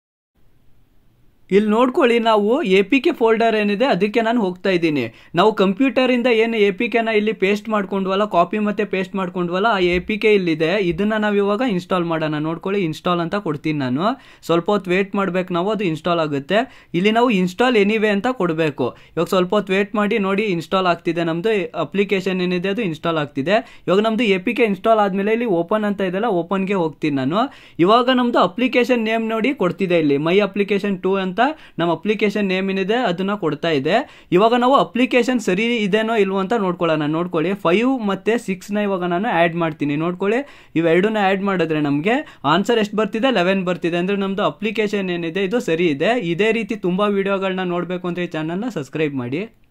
Speaker 1: ಇಲ್ಲಿ ನೋಡ್ಕೊಳ್ಳಿ ನಾವು ಎ ಪಿ ಕೆ ಫೋಲ್ಡರ್ ಏನಿದೆ ಅದಕ್ಕೆ ನಾನು ಹೋಗ್ತಾ ಇದ್ದೀನಿ ನಾವು ಕಂಪ್ಯೂಟರಿಂದ ಏನು ಎ ಪಿ ಕೆನ ಇಲ್ಲಿ ಪೇಸ್ಟ್ ಮಾಡ್ಕೊಂಡ್ವಲ್ಲ ಕಾಪಿ ಮತ್ತೆ ಪೇಸ್ಟ್ ಮಾಡ್ಕೊಂಡ್ವಲ್ಲ ಆ ಎ ಪಿ ಕೆ ಇಲ್ಲಿದೆ ಇದನ್ನ ನಾವು ಇವಾಗ ಇನ್ಸ್ಟಾಲ್ ಮಾಡೋಣ ನೋಡ್ಕೊಳ್ಳಿ ಇನ್ಸ್ಟಾಲ್ ಅಂತ ಕೊಡ್ತೀನಿ ನಾನು ಸ್ವಲ್ಪ ಹೊತ್ತು ವೇಟ್ ಮಾಡ್ಬೇಕು ನಾವು ಅದು ಇನ್ಸ್ಟಾಲ್ ಆಗುತ್ತೆ ಇಲ್ಲಿ ನಾವು ಇನ್ಸ್ಟಾಲ್ ಎನಿವೆ ಅಂತ ಕೊಡಬೇಕು ಇವಾಗ ಸ್ವಲ್ಪ ಹೊತ್ತು ವೇಟ್ ಮಾಡಿ ನೋಡಿ ಇನ್ಸ್ಟಾಲ್ ಆಗ್ತಿದೆ ನಮ್ಮದು ಅಪ್ಲಿಕೇಶನ್ ಏನಿದೆ ಅದು ಇನ್ಸ್ಟಾಲ್ ಆಗ್ತಿದೆ ಇವಾಗ ನಮ್ಮದು ಎ ಪಿ ಕೆ ಇನ್ಸ್ಟಾಲ್ ಆದಮೇಲೆ ಇಲ್ಲಿ ಓಪನ್ ಅಂತ ಇದೆಲ್ಲ ಓಪನ್ಗೆ ಹೋಗ್ತೀನಿ ನಾನು ಇವಾಗ ನಮ್ಮದು ಅಪ್ಲಿಕೇಶನ್ ನೇಮ್ ನೋಡಿ ಕೊಡ್ತಿದೆ ಇಲ್ಲಿ ಮೈ ಅಪ್ಲಿಕೇಶನ್ ಟೂ ಅಂತ ನಮ್ಮ ಅಪ್ಲಿಕೇಶನ್ ನೇಮ್ ಏನಿದೆ ಅದನ್ನ ಕೊಡ್ತಾ ಇದೆ ಇವಾಗ ನಾವು ಅಪ್ಲಿಕೇಶನ್ ಸರಿ ಇದೇನೋ ಇಲ್ವೋ ಅಂತ ನೋಡ್ಕೊಳ್ಳೋಣ ನೋಡ್ಕೊಳ್ಳಿ ಫೈವ್ ಮತ್ತೆ ಸಿಕ್ಸ್ ನ ಇವಾಗ ನಾನು ಆ್ಯಡ್ ಮಾಡ್ತೀನಿ ನೋಡ್ಕೊಳ್ಳಿ ಇವೆರಡನ್ನ ಆ್ಯಡ್ ಮಾಡಿದ್ರೆ ನಮಗೆ ಆನ್ಸರ್ ಎಷ್ಟು ಬರ್ತಿದೆ ಲೆವೆನ್ ಬರ್ತಿದೆ ಅಂದ್ರೆ ನಮ್ದು ಅಪ್ಲಿಕೇಶನ್ ಏನಿದೆ ಇದು ಸರಿ ಇದೆ ಇದೇ ರೀತಿ ತುಂಬಾ ವಿಡಿಯೋಗಳನ್ನ ನೋಡಬೇಕು ಅಂತ ಈ ಚಾನಲ್ನ ಸಬ್ಸ್ಕ್ರೈಬ್ ಮಾಡಿ